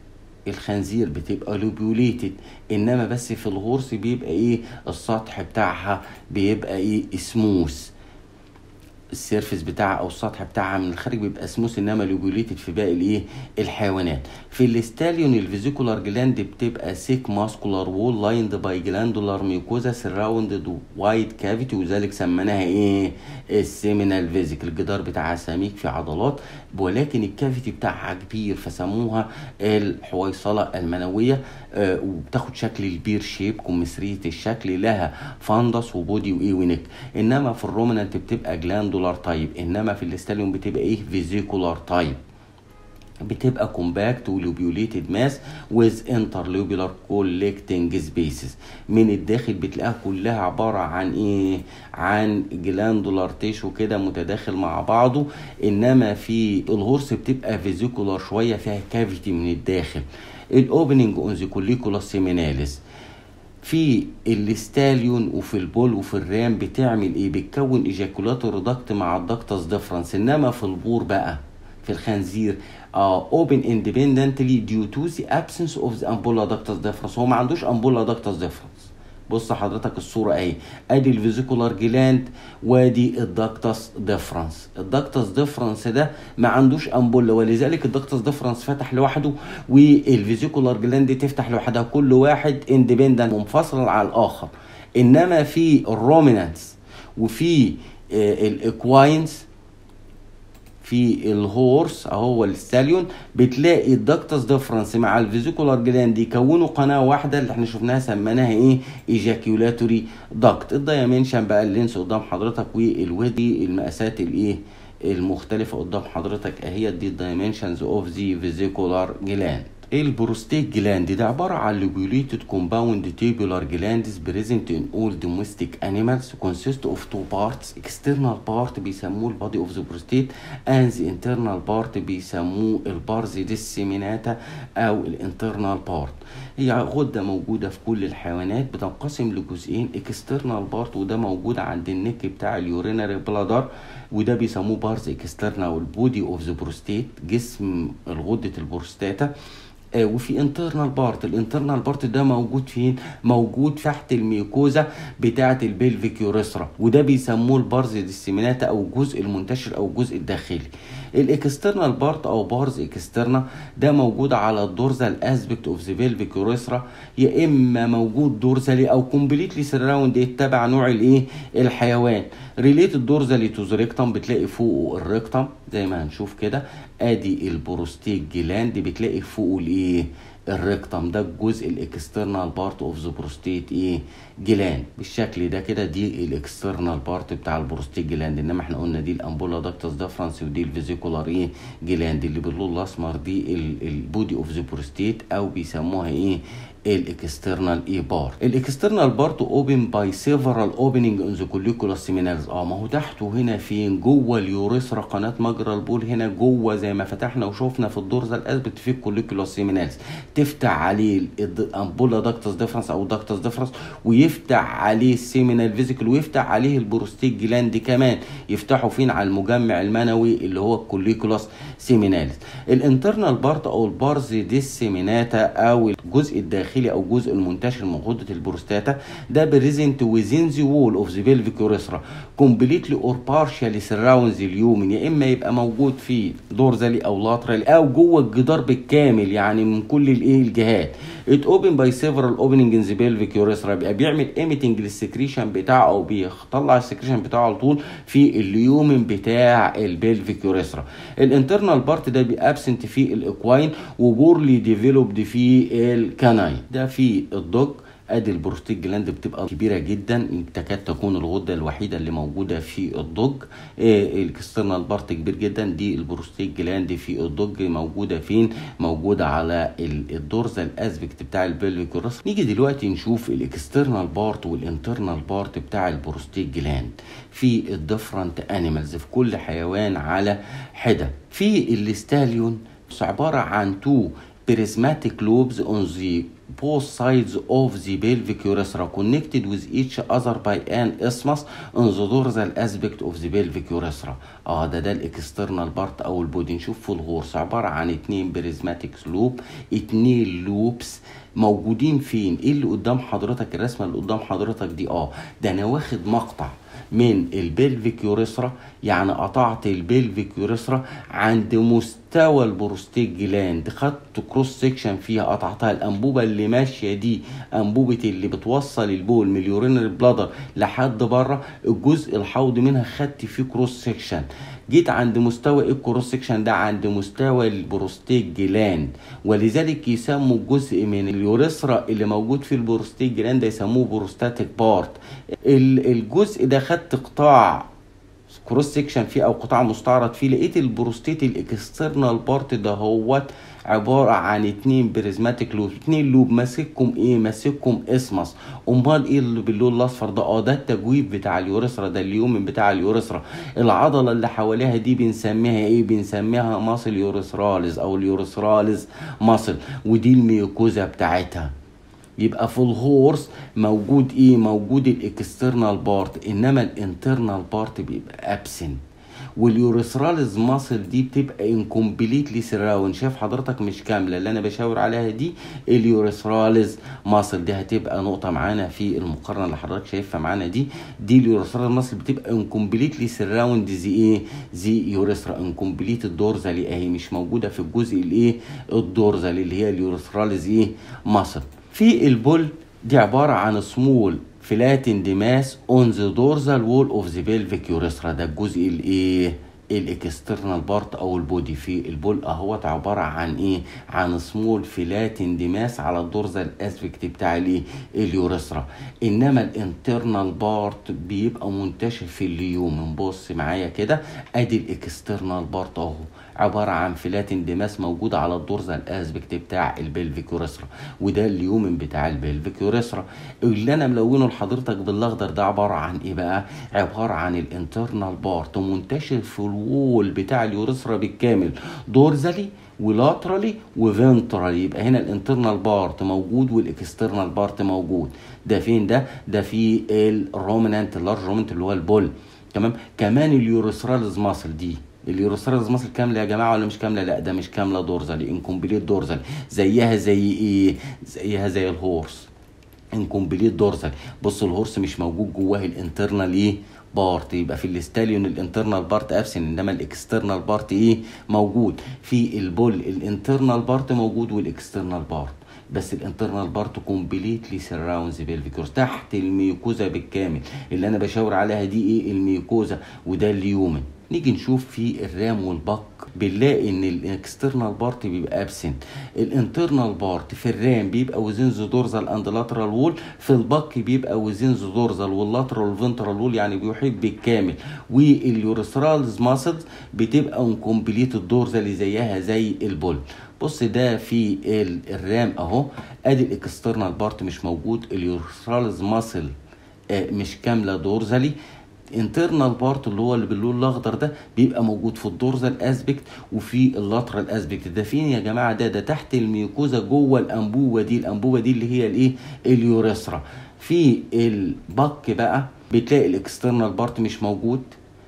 [SPEAKER 1] الخنزير بتبقى لوبيوليتد انما بس في الغرس بيبقى ايه السطح بتاعها بيبقى ايه سموث السيرفس بتاعها او السطح بتاعها من الخارج بيبقى سموث انما لوبيوليتد في باقي الايه الحيوانات في الاستاليون الفيزيكولار جلاند بتبقى سيك ماسكولار وول لايند باي جلاندولار ميوكوزا سراوندد وايت كافيتي وذلك سميناها ايه السيمينال فيزيك الجدار بتاعها سميك في عضلات ولكن الكافيتي بتاعها كبير فسموها الحويصله المنويه آه وبتاخد شكل البير شيب كمثريه الشكل لها فاندس وبودي وايه ونك انما في الرومنانت بتبقى جلاندولار تايب انما في الاستاليون بتبقى ايه فيزيكولار تايب بتبقى كومباكت ولوبيوليتد ماس ويز انترلوبيولار كولكتنج سبيسز من الداخل بتلاقيها كلها عباره عن ايه عن جلاندولار تيشو كده متداخل مع بعضه انما في الهورس بتبقى فيزيكولار شويه فيها كافيتي من الداخل الاوبننج اون ذا كوليكولاس سيميناليس في الاستاليون وفي البول وفي الرام بتعمل ايه بتكون ايجاكولاتور دكت مع الدكتس ديفرنس انما في البور بقى في الخنزير uh, open independently due to the absence of the ampulla ductus deferens هو ما عندوش ampulla ductus deferens بص حضرتك الصورة اهي ادي الفيزيكولار جلاند وادي الدكتس ديفرنس الدكتس ديفرنس ده ما عندوش امبولا ولذلك الدكتس ديفرنس فتح لوحده والفيزيكولار جلاند تفتح لوحدها كل واحد اندبندنت منفصل على الاخر انما في الرومينانس وفي الاكواينز في الهورس اهو الستاليون بتلاقي الدكتس ديفرنس مع الفيزيكولار جلاند يكونوا قناه واحده اللي احنا شفناها سميناها ايه ايجاكيولاتوري دكت الدايمنشن بقى اللينس قدام حضرتك والودي المقاسات الايه المختلفه قدام حضرتك اهي دي الدايمنشنز اوف ذا فيزيكولار جلاند البروستيت جلاند ده عبارة عن لوبيوليتد كومباوند تيبولار جلاندز بريزنت ان اول دوميستيك انيمالز كونسيست اوف تو بارتس اكسترنال بارت بيسموه البادي اوف ذا بروستيت اند ذا انترنال بارت بيسموه البارز ديسيميناتا او الانترنال بارت هي غدة موجودة في كل الحيوانات بتنقسم لجزئين اكسترنال بارت وده موجود عند النك بتاع اليورينري بلادر وده بيسموه بارز اكسترنال والبودي اوف ذا بروستيت جسم غدة البروستاتا آه وفي انترنال بارت الانترنال بارت ده موجود فين موجود تحت الميكوزا بتاعه البلفيك يوريثرا وده بيسموه البارز ديسيميناتا او الجزء المنتشر او الجزء الداخلي الاكسترنال بارت او بارز اكسترنا ده موجود على الدورزال اسبكت اوف ذا بلفيك يوريثرا يا اما موجود دورزالي او كومبليتلي سراوند يتبع نوع الايه الحيوان ريليتد دورزالي تو ذا ريكتم بتلاقي فوقه الريكتم زي ما هنشوف كده ادي البروستيك جلاند بتلاقي فوقه الايه الريكتم ده الجزء الاكسترنال بارت اوف ذا بروستيت ايه جلاند بالشكل ده كده دي الاكسترنال بارت بتاع البروستيت جلاند انما احنا قلنا دي الامبولا داكتس دافرنس ودي الفيزيكولار ايه جلاند اللي باللون الاسمر دي البودي اوف ذا بروستيت او بيسموها ايه الاكسترنال اي بار الاكسترنال بارت اوبن باي سيفرال اوبننج ان ذا كوليكولاس سيمينالز اه ما هو تحته هنا فين جوه اليوريثرا قناه مجرى البول هنا جوه زي ما فتحنا وشفنا في الدورزال اسبت في الكوليكولاس سيمينالز تفتح عليه الامبولا داكتس ديفرنس او داكتس ديفرنس ويفتح عليه السيمينال فيزيكال ويفتح عليه البروستيك جلاند كمان يفتحوا فين على المجمع المنوي اللي هو الكوليكولاس سيمينالز الانترنال بارت او البارز ديسيميناتا او الجزء الداخلي الداخلي او الجزء المنتشر من غده البروستاتا ده بريزنت ويزين ذا وول اوف ذا بلفيك يوريثرا كومبليتلي اور بارشالي سراوندز اليومن يا اما يبقى موجود في دورزالي او لاترالي او جوه الجدار بالكامل يعني من كل الايه الجهات ات اوبن باي سيفرال اوبننج ان ذا بلفيك يوريثرا بيبقى بيعمل ايميتنج للسكريشن بتاعه او بيطلع السكريشن بتاعه على طول في اليومن بتاع البلفيك يوريثرا الانترنال بارت ده بيابسنت في الاكواين وبورلي ديفلوبد في الكاناين ده في الدوج ادي البروستيت جلاند بتبقى كبيره جدا تكاد تكون الغده الوحيده اللي موجوده في الضج إيه الاكسترنال بارت كبير جدا دي البروستيت جلاند في الضج موجوده فين موجوده على الدورزال اسبكت بتاع البلفيك يوريثرا نيجي دلوقتي نشوف الاكسترنال بارت والانترنال بارت بتاع البروستيت جلاند في الديفرنت انيمالز في كل حيوان على حده في الاستاليون عباره عن تو prismatic lobes on the both sides of the pelvic urethra connected with each other by an isthmus on the dorsal aspect of the pelvic urethra اه ده ده الاكسترنال بارت او البودي نشوف في الغورس عباره عن اتنين بريزماتيك لوب اتنين لوبس موجودين فين ايه اللي قدام حضرتك الرسمه اللي قدام حضرتك دي اه ده انا واخد مقطع من البلفيك يوريثرا يعني قطعت البلفيك يوريثرا عند مستوى البروستيت جلاند خدت كروس سيكشن فيها قطعتها الانبوبه اللي ماشيه دي انبوبه اللي بتوصل البول من اليورينري بلادر لحد بره الجزء الحوضي منها خدت فيه كروس سيكشن جيت عند مستوى ايه الكروس سيكشن ده عند مستوى البروستيت جلاند ولذلك يسموا الجزء من اليوريثرا اللي موجود في البروستيت جلاند ده يسموه بروستاتيك بارت الجزء ده خدت قطاع كروس سيكشن فيه او قطاع مستعرض فيه لقيت البروستيت الاكسترنال بارت ده هوت عبارة عن اتنين بريزماتيك لوب اتنين لوب ماسككم ايه ماسككم اسمس امال ايه اللي باللون الاصفر ده اه ده التجويف بتاع اليوريثرا ده اليومن بتاع اليوريثرا العضله اللي حواليها دي بنسميها ايه بنسميها ماسل يوريثراليز او اليوريثراليز ماسل ودي الميوكوزا بتاعتها يبقى في الهورس موجود ايه موجود الاكسترنال بارت انما الانترنال بارت بيبقى ابسنت واليوريثراليز ماسل دي بتبقى انكمبليتلي سراوند شايف حضرتك مش كامله اللي انا بشاور عليها دي اليوريثراليز ماسل دي هتبقى نقطه معانا في المقارنه اللي حضرتك شايفها معانا دي دي اليوريثراليز ماسل بتبقى انكمبليتلي سراوند زي ايه زي يوريثرا انكمبليت الدورزالي اهي مش موجوده في الجزء الايه الدورزالي اللي هي اليوريثراليز ايه ماسل في البول دي عباره عن سمول فلاتند ماس اون ذا دورزال وول اوف ذا بيلفيك يوريثرا ده الجزء الايه الاكسترنال بارت او البودي في البول اهوت عباره عن ايه عن سمول فلاتند ماس على الدورزال اسبكت بتاع الايه اليوريثرا انما الانترنال بارت بيبقى منتشر في اليوم بص معايا كده ادي الاكسترنال بارت اهو عبارة عن فلاتين دماس موجودة على الدورزال اسبكت بتاع البلفيك يوريثرا وده اليومن بتاع البلفيك يوريثرا اللي انا ملونه لحضرتك بالاخضر ده عبارة عن ايه بقى عبارة عن الانترنال بارت منتشر في الوول بتاع اليوريثرا بالكامل دورزالي ولاترالي وفنترالي يبقى هنا الانترنال بارت موجود والاكسترنال بارت موجود ده فين ده ده في الرومنانت اللارج رومنانت اللي هو البول تمام كمان اليوريثرالز ماسل دي اليوروسترالز ماسل كامله يا جماعه ولا مش كامله لا ده مش كامله دورزالي انكمبليت دورزالي زيها زي ايه زيها زي الهورس انكمبليت دورزالي بص الهورس مش موجود جواه الانترنال ايه بارت يبقى في الاستاليون الانترنال بارت ابسن انما الاكسترنال بارت ايه موجود في البول الانترنال بارت موجود والاكسترنال بارت بس الانترنال بارت كومبليتلي سراوندز بيلفيكورس تحت الميوكوزا بالكامل اللي انا بشاور عليها دي ايه الميوكوزا وده اليومن نيجي نشوف في الرام والبق بنلاقي ان الاكسترنال بارت بيبقى ابسنت الانترنال بارت في الرام بيبقى وزين ذا دورزال اند لاترال وول في البق بيبقى وزين ذا دورزال واللاترال والفنترال وول يعني بيحيط بالكامل واليوريثرالز ماسلز بتبقى انكمبليت الدورزال زيها زي البول بص ده في الرام اهو ادي الاكسترنال بارت مش موجود اليوريثرالز ماسل مش كامله دورزالي انترنال بارت اللي هو اللي باللون الاخضر ده بيبقى موجود في الدورزال اسبكت وفي اللاترال اسبكت ده فين يا جماعه ده ده تحت الميوكوزا جوه الانبوبه دي الانبوبه دي اللي هي الايه اليوريثرا في البك بقى بتلاقي الاكسترنال بارت مش موجود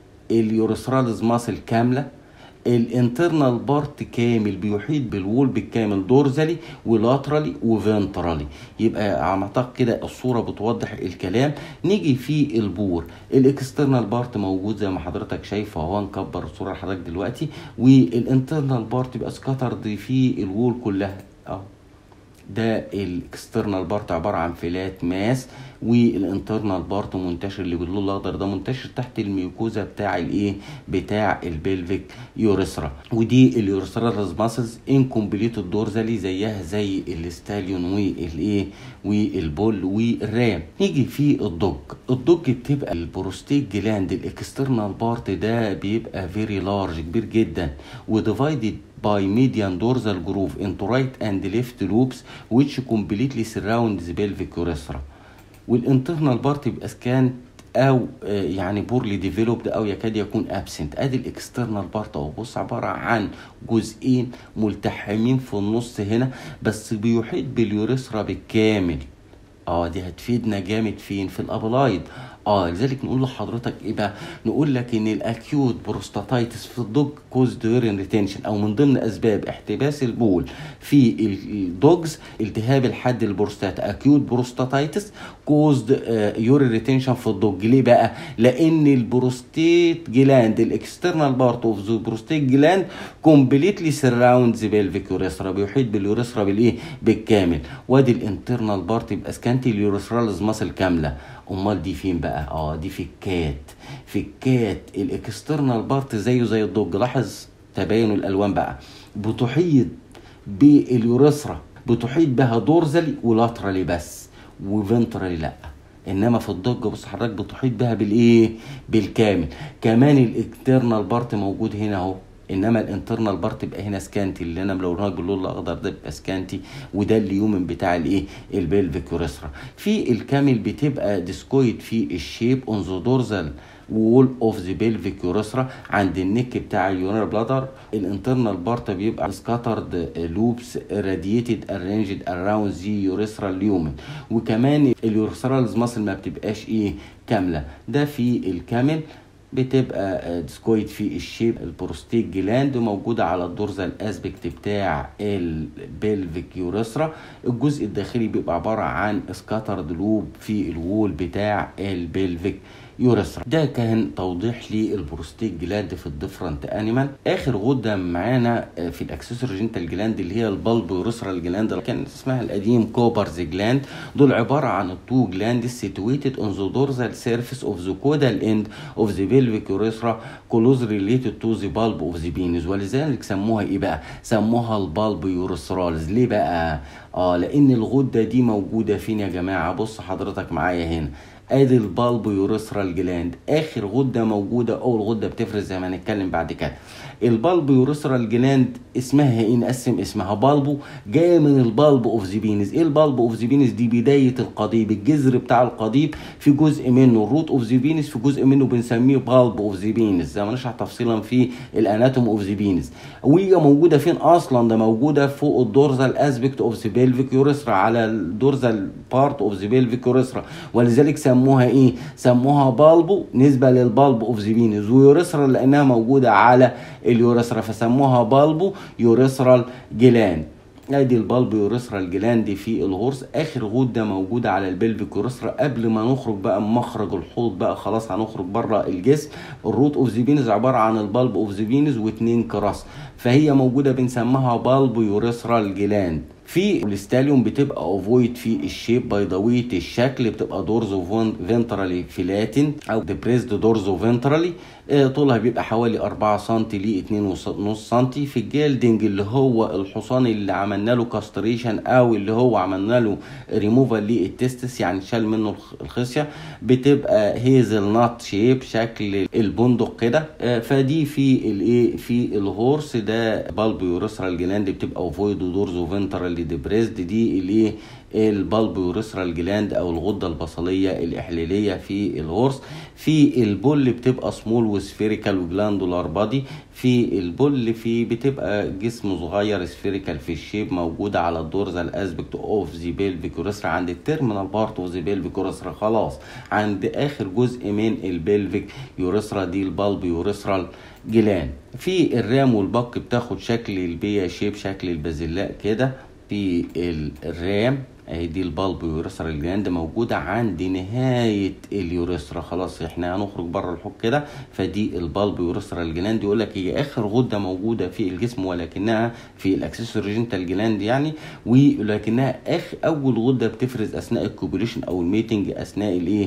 [SPEAKER 1] اليوريثرالز ماسل كامله الانترنال بارت كامل بيحيط بالوول بالكامل دورزالي ولاترالي وفنترالي يبقى اعتقد كده الصوره بتوضح الكلام نيجي في البور الاكسترنال بارت موجود زي ما حضرتك شايفه اهو نكبر الصوره لحضرتك دلوقتي والانترنال بارت يبقى سكاترد في الوول كلها اهو ده الاكسترنال بارت عباره عن فلات ماس والانترنال بارت منتشر اللي باللون الاخضر ده منتشر تحت الميوكوزا بتاع الايه بتاع البلفيك يوريثرا ودي اليوريثرالز ماسلز انكمبليت الدورزالي زيها زي الاستاليون والايه والبول والرام نيجي في الدوج الدوج بتبقى البروستيت جلاند الاكسترنال بارت ده بيبقى فيري لارج كبير جدا وديفايدد by median dorsal groove into right and left loops which completely surround the pelvic urethra والانترنال بارت يبقى سكان او يعني بورلي ديفلوبد او يكاد يكون ابسنت ادي الاكسترنال بارت اهو بص عباره عن جزئين ملتحمين في النص هنا بس بيحيط باليوريثرا بالكامل اه دي هتفيدنا جامد فين في الابلايد اه لذلك نقول لحضرتك ايه بقى نقول لك ان الاكيوت بروستاتايتس في الدوج كوزد يورين ريتنشن او من ضمن اسباب احتباس البول في الدوجز التهاب الحد البروستات اكيوت بروستاتايتس كوزد يورين ريتنشن في الدوج ليه بقى لان البروستيت جلاند الاكسترنال بارت اوف ذا بروستيت جلاند كومبليتلي سراوندز بيلفيك يوريثرا بيحيط باليوريثرا بالايه بالكامل وادي الانترنال بارت يبقى سكانتي اليوريثرالز ماسل كامله امال دي فين بقى اه دي في الكات في الكات الاكسترنال بارت زيه زي الضج لاحظ تباين الالوان بقى بتحيط باليوريثرا بتحيط بها دورزلي ولاترالي بس وفنترالي لا انما في الضج بص حضرتك بتحيط بها بالايه بالكامل كمان الاكسترنال بارت موجود هنا اهو انما الانترنال بارت يبقى هنا سكانتي اللي انا ملونها باللون الاخضر ده بيبقى سكانتي وده اليومن بتاع الايه البلفيك يوريثرا في الكامل بتبقى ديسكويد في الشيب اون ذا دورزال وول اوف ذا بيلفيك يوريثرا عند النك بتاع اليورينال بلادر الانترنال بارت بيبقى سكاترد لوبس راديتد ارينجد اراوند ذا يوريثرا اليومن وكمان اليوريثرالز ماسل ما بتبقاش ايه كامله ده في الكامل بتبقى ديسكويد في الشيب البروستيت جلاند موجودة على الدورزال اسبكت بتاع البلفيك يوريثرا الجزء الداخلي بيبقى عبارة عن سكاترد لوب في الوول بتاع البلفيك يوريثرا ده كان توضيح للبروستيت جلاند في الديفرنت انيمال اخر غده معانا في الاكسسوري جينتال جلاند اللي هي البلب يوريثرا جلاند كان اسمها القديم كوبرز جلاند دول عباره عن التو جلاند سيتويتد اون ذا دورزال سيرفيس اوف ذا كودال اند اوف ذا بيلفيك يوريثرا كلوز ريليتد تو ذا بالب اوف ذا بينز ولذلك سموها ايه بقى سموها البالب يوريثرالز ليه بقى اه لان الغده دي موجوده فين يا جماعه بص حضرتك معايا هنا ادي البالب يوريثرا الجلاند اخر غده موجوده اول غده بتفرز زي ما هنتكلم بعد كده البالب يوريثرا الجلاند اسمها ايه نقسم اسمها بالبو جايه من البالب اوف ذا بينز ايه البالب اوف ذا بينز دي بدايه القضيب الجذر بتاع القضيب في جزء منه الروت اوف ذا بينز في جزء منه بنسميه بالب اوف ذا بينز زي ما نشرح تفصيلا في الاناتوم اوف ذا بينز وهي موجوده فين اصلا ده موجوده فوق الدورزال اسبكت اوف ذا بيلفيك يوريثرا على الدورزال بارت اوف ذا بيلفيك يوريثرا ولذلك سموها ايه سموها بالبو نسبه للبالب اوف ذا بينز ويوريثرا لانها موجوده على اليوريثرا فسموها بالبو يوريثرال جلاند ادي البالب يوريثرال جلاند في الغرس اخر غده موجوده على البلفيك يوريثرا قبل ما نخرج بقى من مخرج الحوض بقى خلاص هنخرج بره الجسم الروت اوف ذا بينز عباره عن البالب اوف ذا بينز واثنين كراس فهي موجوده بنسميها بالب يوريثرال جلاند في الاستاليوم بتبقى اوفويد في الشيب بيضاويه الشكل بتبقى دورزو فينترالي فلاتن او ديبريسد دورزو فينترالي طولها بيبقى حوالي 4 سم ل 2.5 سم في الجلدنج اللي هو الحصان اللي عملنا له كاستريشن او اللي هو عملنا له ريموفال للتستس يعني شال منه الخصيه بتبقى هيزل نات شيب شكل البندق كده فدي في الايه في الهورس ده بالب يوريثرال جلاند بتبقى اوفويد دورزو فينترالي ديبريسد دي الايه البالب يوريثرال جلاند او الغده البصليه الاحليليه في الغرس في البول بتبقى سمول وسفيريكال وجلاندولار بادي في البول في بتبقى جسم صغير سفيريكال في الشيب موجوده على الدورزال اسبكت اوف ذا بيلفيك يوريثرا عند التيرمينال بارت اوف ذا بيلفيك يوريثرا خلاص عند اخر جزء من البيلفيك يوريثرا دي البالب يوريثرال جلاند في الرام والبق بتاخد شكل البيا شيب شكل البازلاء كده في الرام اهي دي البالب يوريثرا الجلاند موجوده عند نهايه اليوريثرا خلاص احنا هنخرج بره الحوض كده فدي البالب يوريثرا الجلاند يقول لك هي اخر غده موجوده في الجسم ولكنها في الاكسسوري جينتال جلاند يعني ولكنها اخر اول غده بتفرز اثناء الكوبوليشن او الميتنج اثناء الايه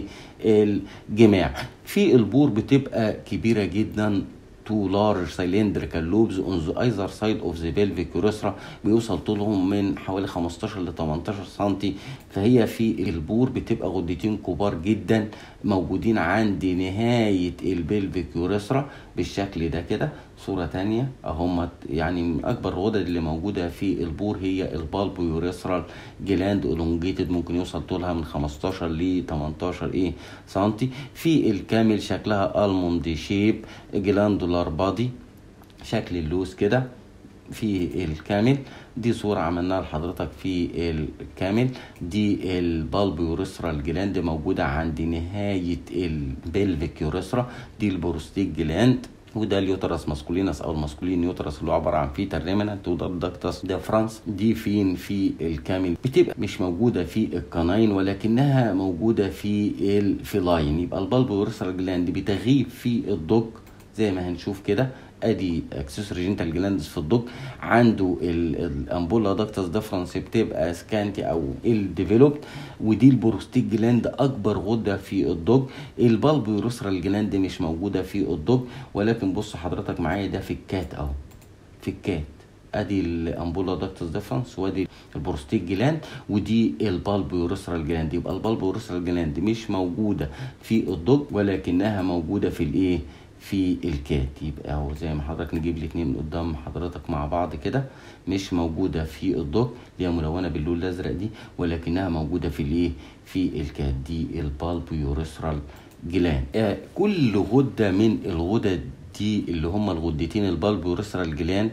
[SPEAKER 1] الجماع في البور بتبقى كبيره جدا تو لارج cylindrical lobes on the either side of the pelvic urethra بيوصل طولهم من حوالي 15 ل 18 سم فهي في البور بتبقى غدتين كبار جدا موجودين عند نهاية البلفيك يوريثرا بالشكل ده كده صورة تانية اهم يعني من اكبر الغدد اللي موجودة في البور هي البالب يوريثرال جلاند الونجيتد ممكن يوصل طولها من 15 ل 18 ايه سنتي في الكامل شكلها الموند شيب جلاندولار بادي شكل اللوز كده في الكامل دي صورة عملناها لحضرتك في الكامل دي البالب يوريثرال جلاند موجودة عند نهاية البلفيك يوريثرا دي البروستيك جلاند وده اليوترس ماسكولينس او الماسكولين يوترس اللي هو عباره عن فيتال ريمننت وده الدكتس ديفرانس دي فين في الكامل بتبقى مش موجوده في القناين ولكنها موجوده في الفيلاين يبقى البالب يوريثرال جلاند بتغيب في الضج زي ما هنشوف كده ادي اكسسوري جينتال جلاندز في الضج عنده الامبولا داكتس ديفرنس بتبقى سكانتي او الديفلوبد ودي البروستيك جلاند اكبر غده في الضج البالب يوريثرال جلاند مش موجوده في الضج ولكن بص حضرتك معايا ده في الكات اهو في الكات ادي الامبولا داكتس ديفرنس وادي البروستيك جلاند ودي البالب يوريثرال جلاند يبقى البالب يوريثرال جلاند مش موجوده في الضج ولكنها موجوده في الايه في الكات يبقى اهو زي ما حضرتك نجيب الاثنين قدام حضرتك مع بعض كده مش موجوده في الضج اللي هي ملونه باللون الازرق دي ولكنها موجوده في الايه في الكات دي البالب يوريثرال جلاند آه كل غده من الغدد دي اللي هم الغدتين البالب يوريثرال جلاند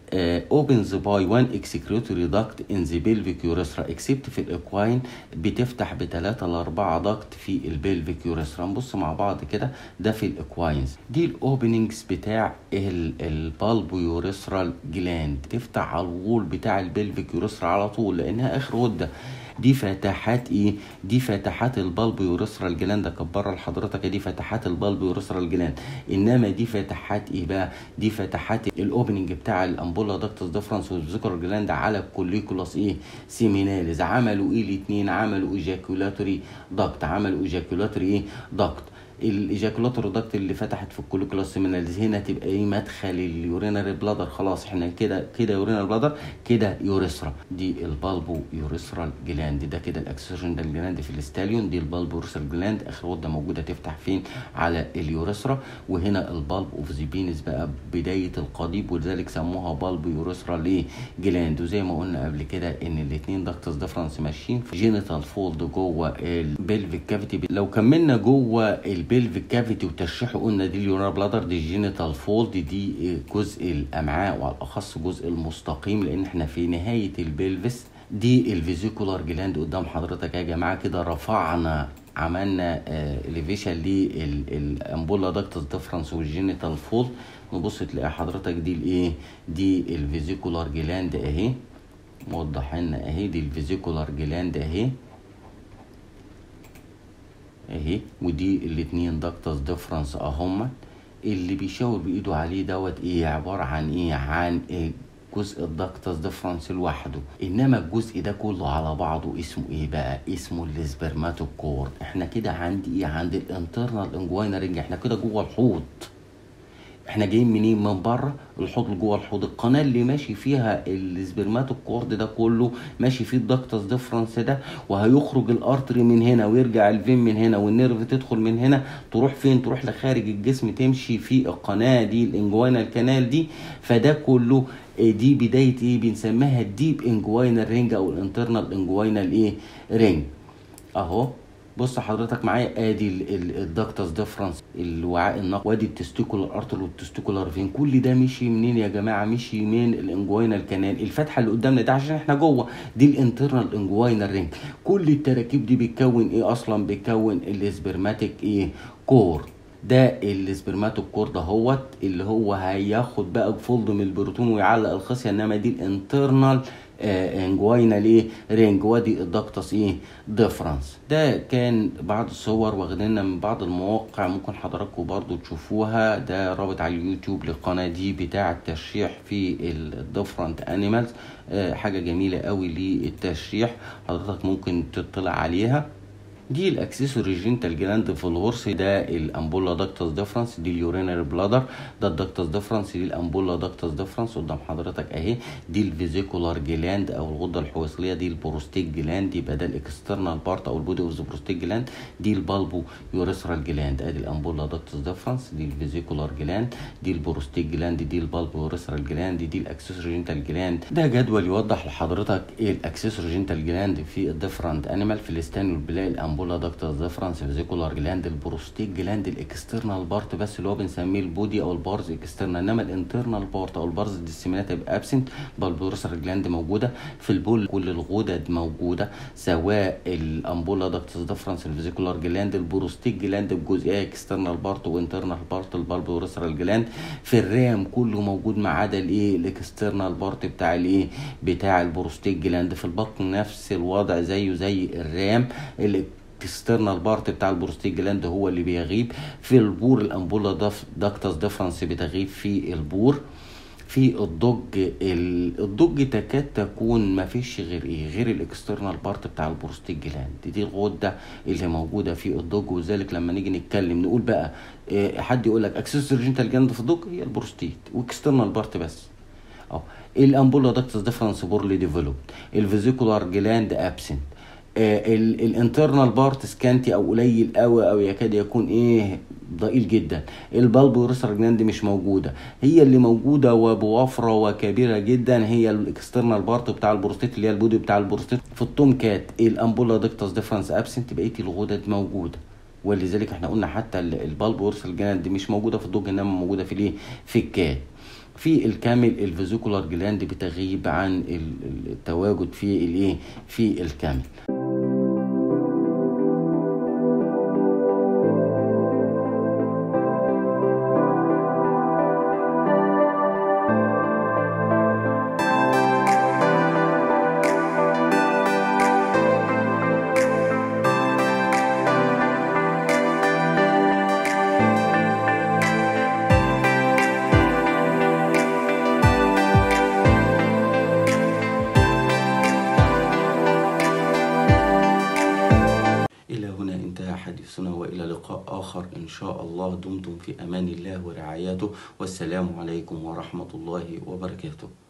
[SPEAKER 1] opens by one excretory duct in the pelvic urethra except في الاكواين بتفتح بتلاتة لأربعة duct في البلفيك urethra نبص مع بعض كده ده في الاكواينز دي الاوبننجز بتاع البالب يوريثرال جلاند تفتح على الوول بتاع البلفيك urethra على طول لانها اخر غده دي فتحات ايه دي فتحات البلب يوريثرال جلاند اكبرها لحضرتك دي فتحات البلب يوريثرال جلاند انما دي فتحات ايه بقى دي فتحات الاوبننج بتاع الامبولا داكتس ديفرنس والذكر جلاند على الكوليكولاس ايه سيميناليز عملوا ايه الاثنين عملوا ايجاكولاتوري داكت عملوا ايجاكولاتوري ايه داكت الايجاكولاتور داكت اللي فتحت في الكوليكولاس سيميناليز هنا تبقى ايه مدخل اليورينري بلادر خلاص احنا كده كده يورينري بلادر كده يوريثرا دي البالبو يوريثرال جلاند ده كده الاكسجين جلاند في الاستاليون دي البالبو يوريثرال جلاند اخر غده موجوده تفتح فين على اليوريثرا وهنا البالب اوف ذا بينس بقى بدايه القضيب ولذلك سموها بالبو يوريثرال ايه جلاند وزي ما قلنا قبل كده ان الاثنين داكتس ديفرنس ماشيين في جينيتال فولد جوه البلفيك كافيتي لو كملنا جوه البلفيك كافيتي وتشريحه قلنا دي اليورينال بلادر دي الجينيتال فولد دي جزء الامعاء وعلى الاخص جزء المستقيم لان احنا في نهايه البلفس دي الفيزيكولار جلاند قدام حضرتك يا جماعه كده رفعنا عملنا اليفيشن للامبولا داكتس ديفرنس والجينيتال فولد نبص تلاقي حضرتك دي الايه دي الفيزيكولار جلاند اهي موضحين اهي دي الفيزيكولار جلاند اهي اهي ودي الاتنين داكتس ديفرنس اهما اللي بيشاور بايده عليه دوت ايه عباره عن ايه عن إيه جزء الداكتس ديفرنس لوحده انما الجزء ده كله على بعضه اسمه ايه بقى اسمه السبرماتوكورد احنا كده عندي ايه عند الانترنال انجوينا رينج احنا كده جوه الحوض احنا جايين منين من بره الحوض اللي جوه الحوض القناه اللي ماشي فيها السبرماتوكورد ده كله ماشي فيه الدكتس ديفرنس ده وهيخرج الارتري من هنا ويرجع الفين من هنا والنيرف تدخل من هنا تروح فين تروح لخارج الجسم تمشي في القناه دي الانجوانا الكنال دي فده كله دي بدايه ايه بنسميها الديب انجواينال رينج او الانترنال انجواينال ايه رينج اهو بص حضرتك معايا ادي الدكتس ديفرنس الوعاء النقي وادي التستيكولار ارتر والتستيكولار فين كل ده مشي منين يا جماعه مشي من الانجوينال كانال الفتحه اللي قدامنا ده عشان احنا جوه دي الانترنال انجوينال رينج كل التراكيب دي بتكون ايه اصلا بتكون الاسبرماتيك ايه كور ده السبرماتوكور دهوت اللي هو هياخد بقى فولد من البروتون ويعلق الخصيه انما دي الانترنال انجوينال ايه رينج وادي الدكتس ايه ديفرنس ده كان بعض الصور واخدينها من بعض المواقع ممكن حضراتكم برضو تشوفوها ده رابط على اليوتيوب للقناه دي بتاع التشريح في الديفرنت انيمالز حاجه جميله قوي للتشريح حضرتك ممكن تطلع عليها دي الاكسسوري جينتال جلاند في الغرس ده الامبولا داكتس ديفرنس دي اليورينري بلادر ده الداكتس ديفرنس دي الامبولا داكتس ديفرنس قدام حضرتك اهي دي الفيزيكولار جلاند او الغده الحويصليه دي البروستيك جلاند يبقى ده الاكسترنال بارت او البودي اوف ذا بروستيك جلاند دي البالبو يوريثرال جلاند ادي الامبولا داكتس ديفرنس دي الفيزيكولار جلاند دي البروستيك جلاند دي البالبو يوريثرال جلاند دي الاكسسوري جينتال جلاند ده جدول يوضح لحضرتك ايه الاكسسوري جينتال جلاند في الديفرنت انيمال في الاستانيول بلاقي الامبولا الامبولا داكتس ديفرنس فيزيكولار جلاند البروستيت جلاند الاكسترنال بارت بس اللي هو بنسميه البودي او البارز اكسترنال انما الانترنال بارت او البارز ديسيمينات هيبقى ابسنت بالبورسر جلاند موجوده في البول كل الغدد موجوده سواء الامبولا داكتس ديفرنس الفيزيكولار جلاند البروستيت جلاند بجزئيه اكسترنال بارت وانترنال بارت البالبورسر جلاند في الرام كله موجود ما عدا الايه الاكسترنال بارت بتاع الايه بتاع البروستيت جلاند في البطن نفس الوضع زيه زي الرام الاكسترنال بارت بتاع البروستيت جلاند هو اللي بيغيب في البور الامبولا داف داكتس ديفرنس بتغيب في البور في الضج ال- الضج تكاد تكون ما فيش غير ايه غير الاكسترنال بارت بتاع البروستيت جلاند دي الغده اللي موجوده في الضج وذلك لما نيجي نتكلم نقول بقى إيه حد يقول لك اكسس ريجنتال جلاند في الضج هي البروستيت واكسترنال بارت بس اه الامبولا داكتس ديفرنس بورلي ديفلوبد الفيزيكولار جلاند ابسنت الانترنال بارت سكانتي او قليل قوي او يكاد يكون ايه ضئيل جدا البلب ورسر جلاند مش موجوده هي اللي موجوده وبوفره وكبيره جدا هي الاكسترنال بارت بتاع البروستيت اللي هي البودي بتاع البروستيت في التوم كات الامبولا داكتس ديفرنس ابسنت بقيه الغدد موجوده ولذلك احنا قلنا حتى البلب ورسر جلاند مش موجوده في الضج انما موجوده في الايه في الكات في الكامل الفيزيكولار جلاند بتغيب عن ال- التواجد في الايه في الكامل إلى هنا انتهى حديثنا وإلى لقاء آخر إن شاء الله دمتم في أمان الله ورعايته والسلام عليكم ورحمة الله وبركاته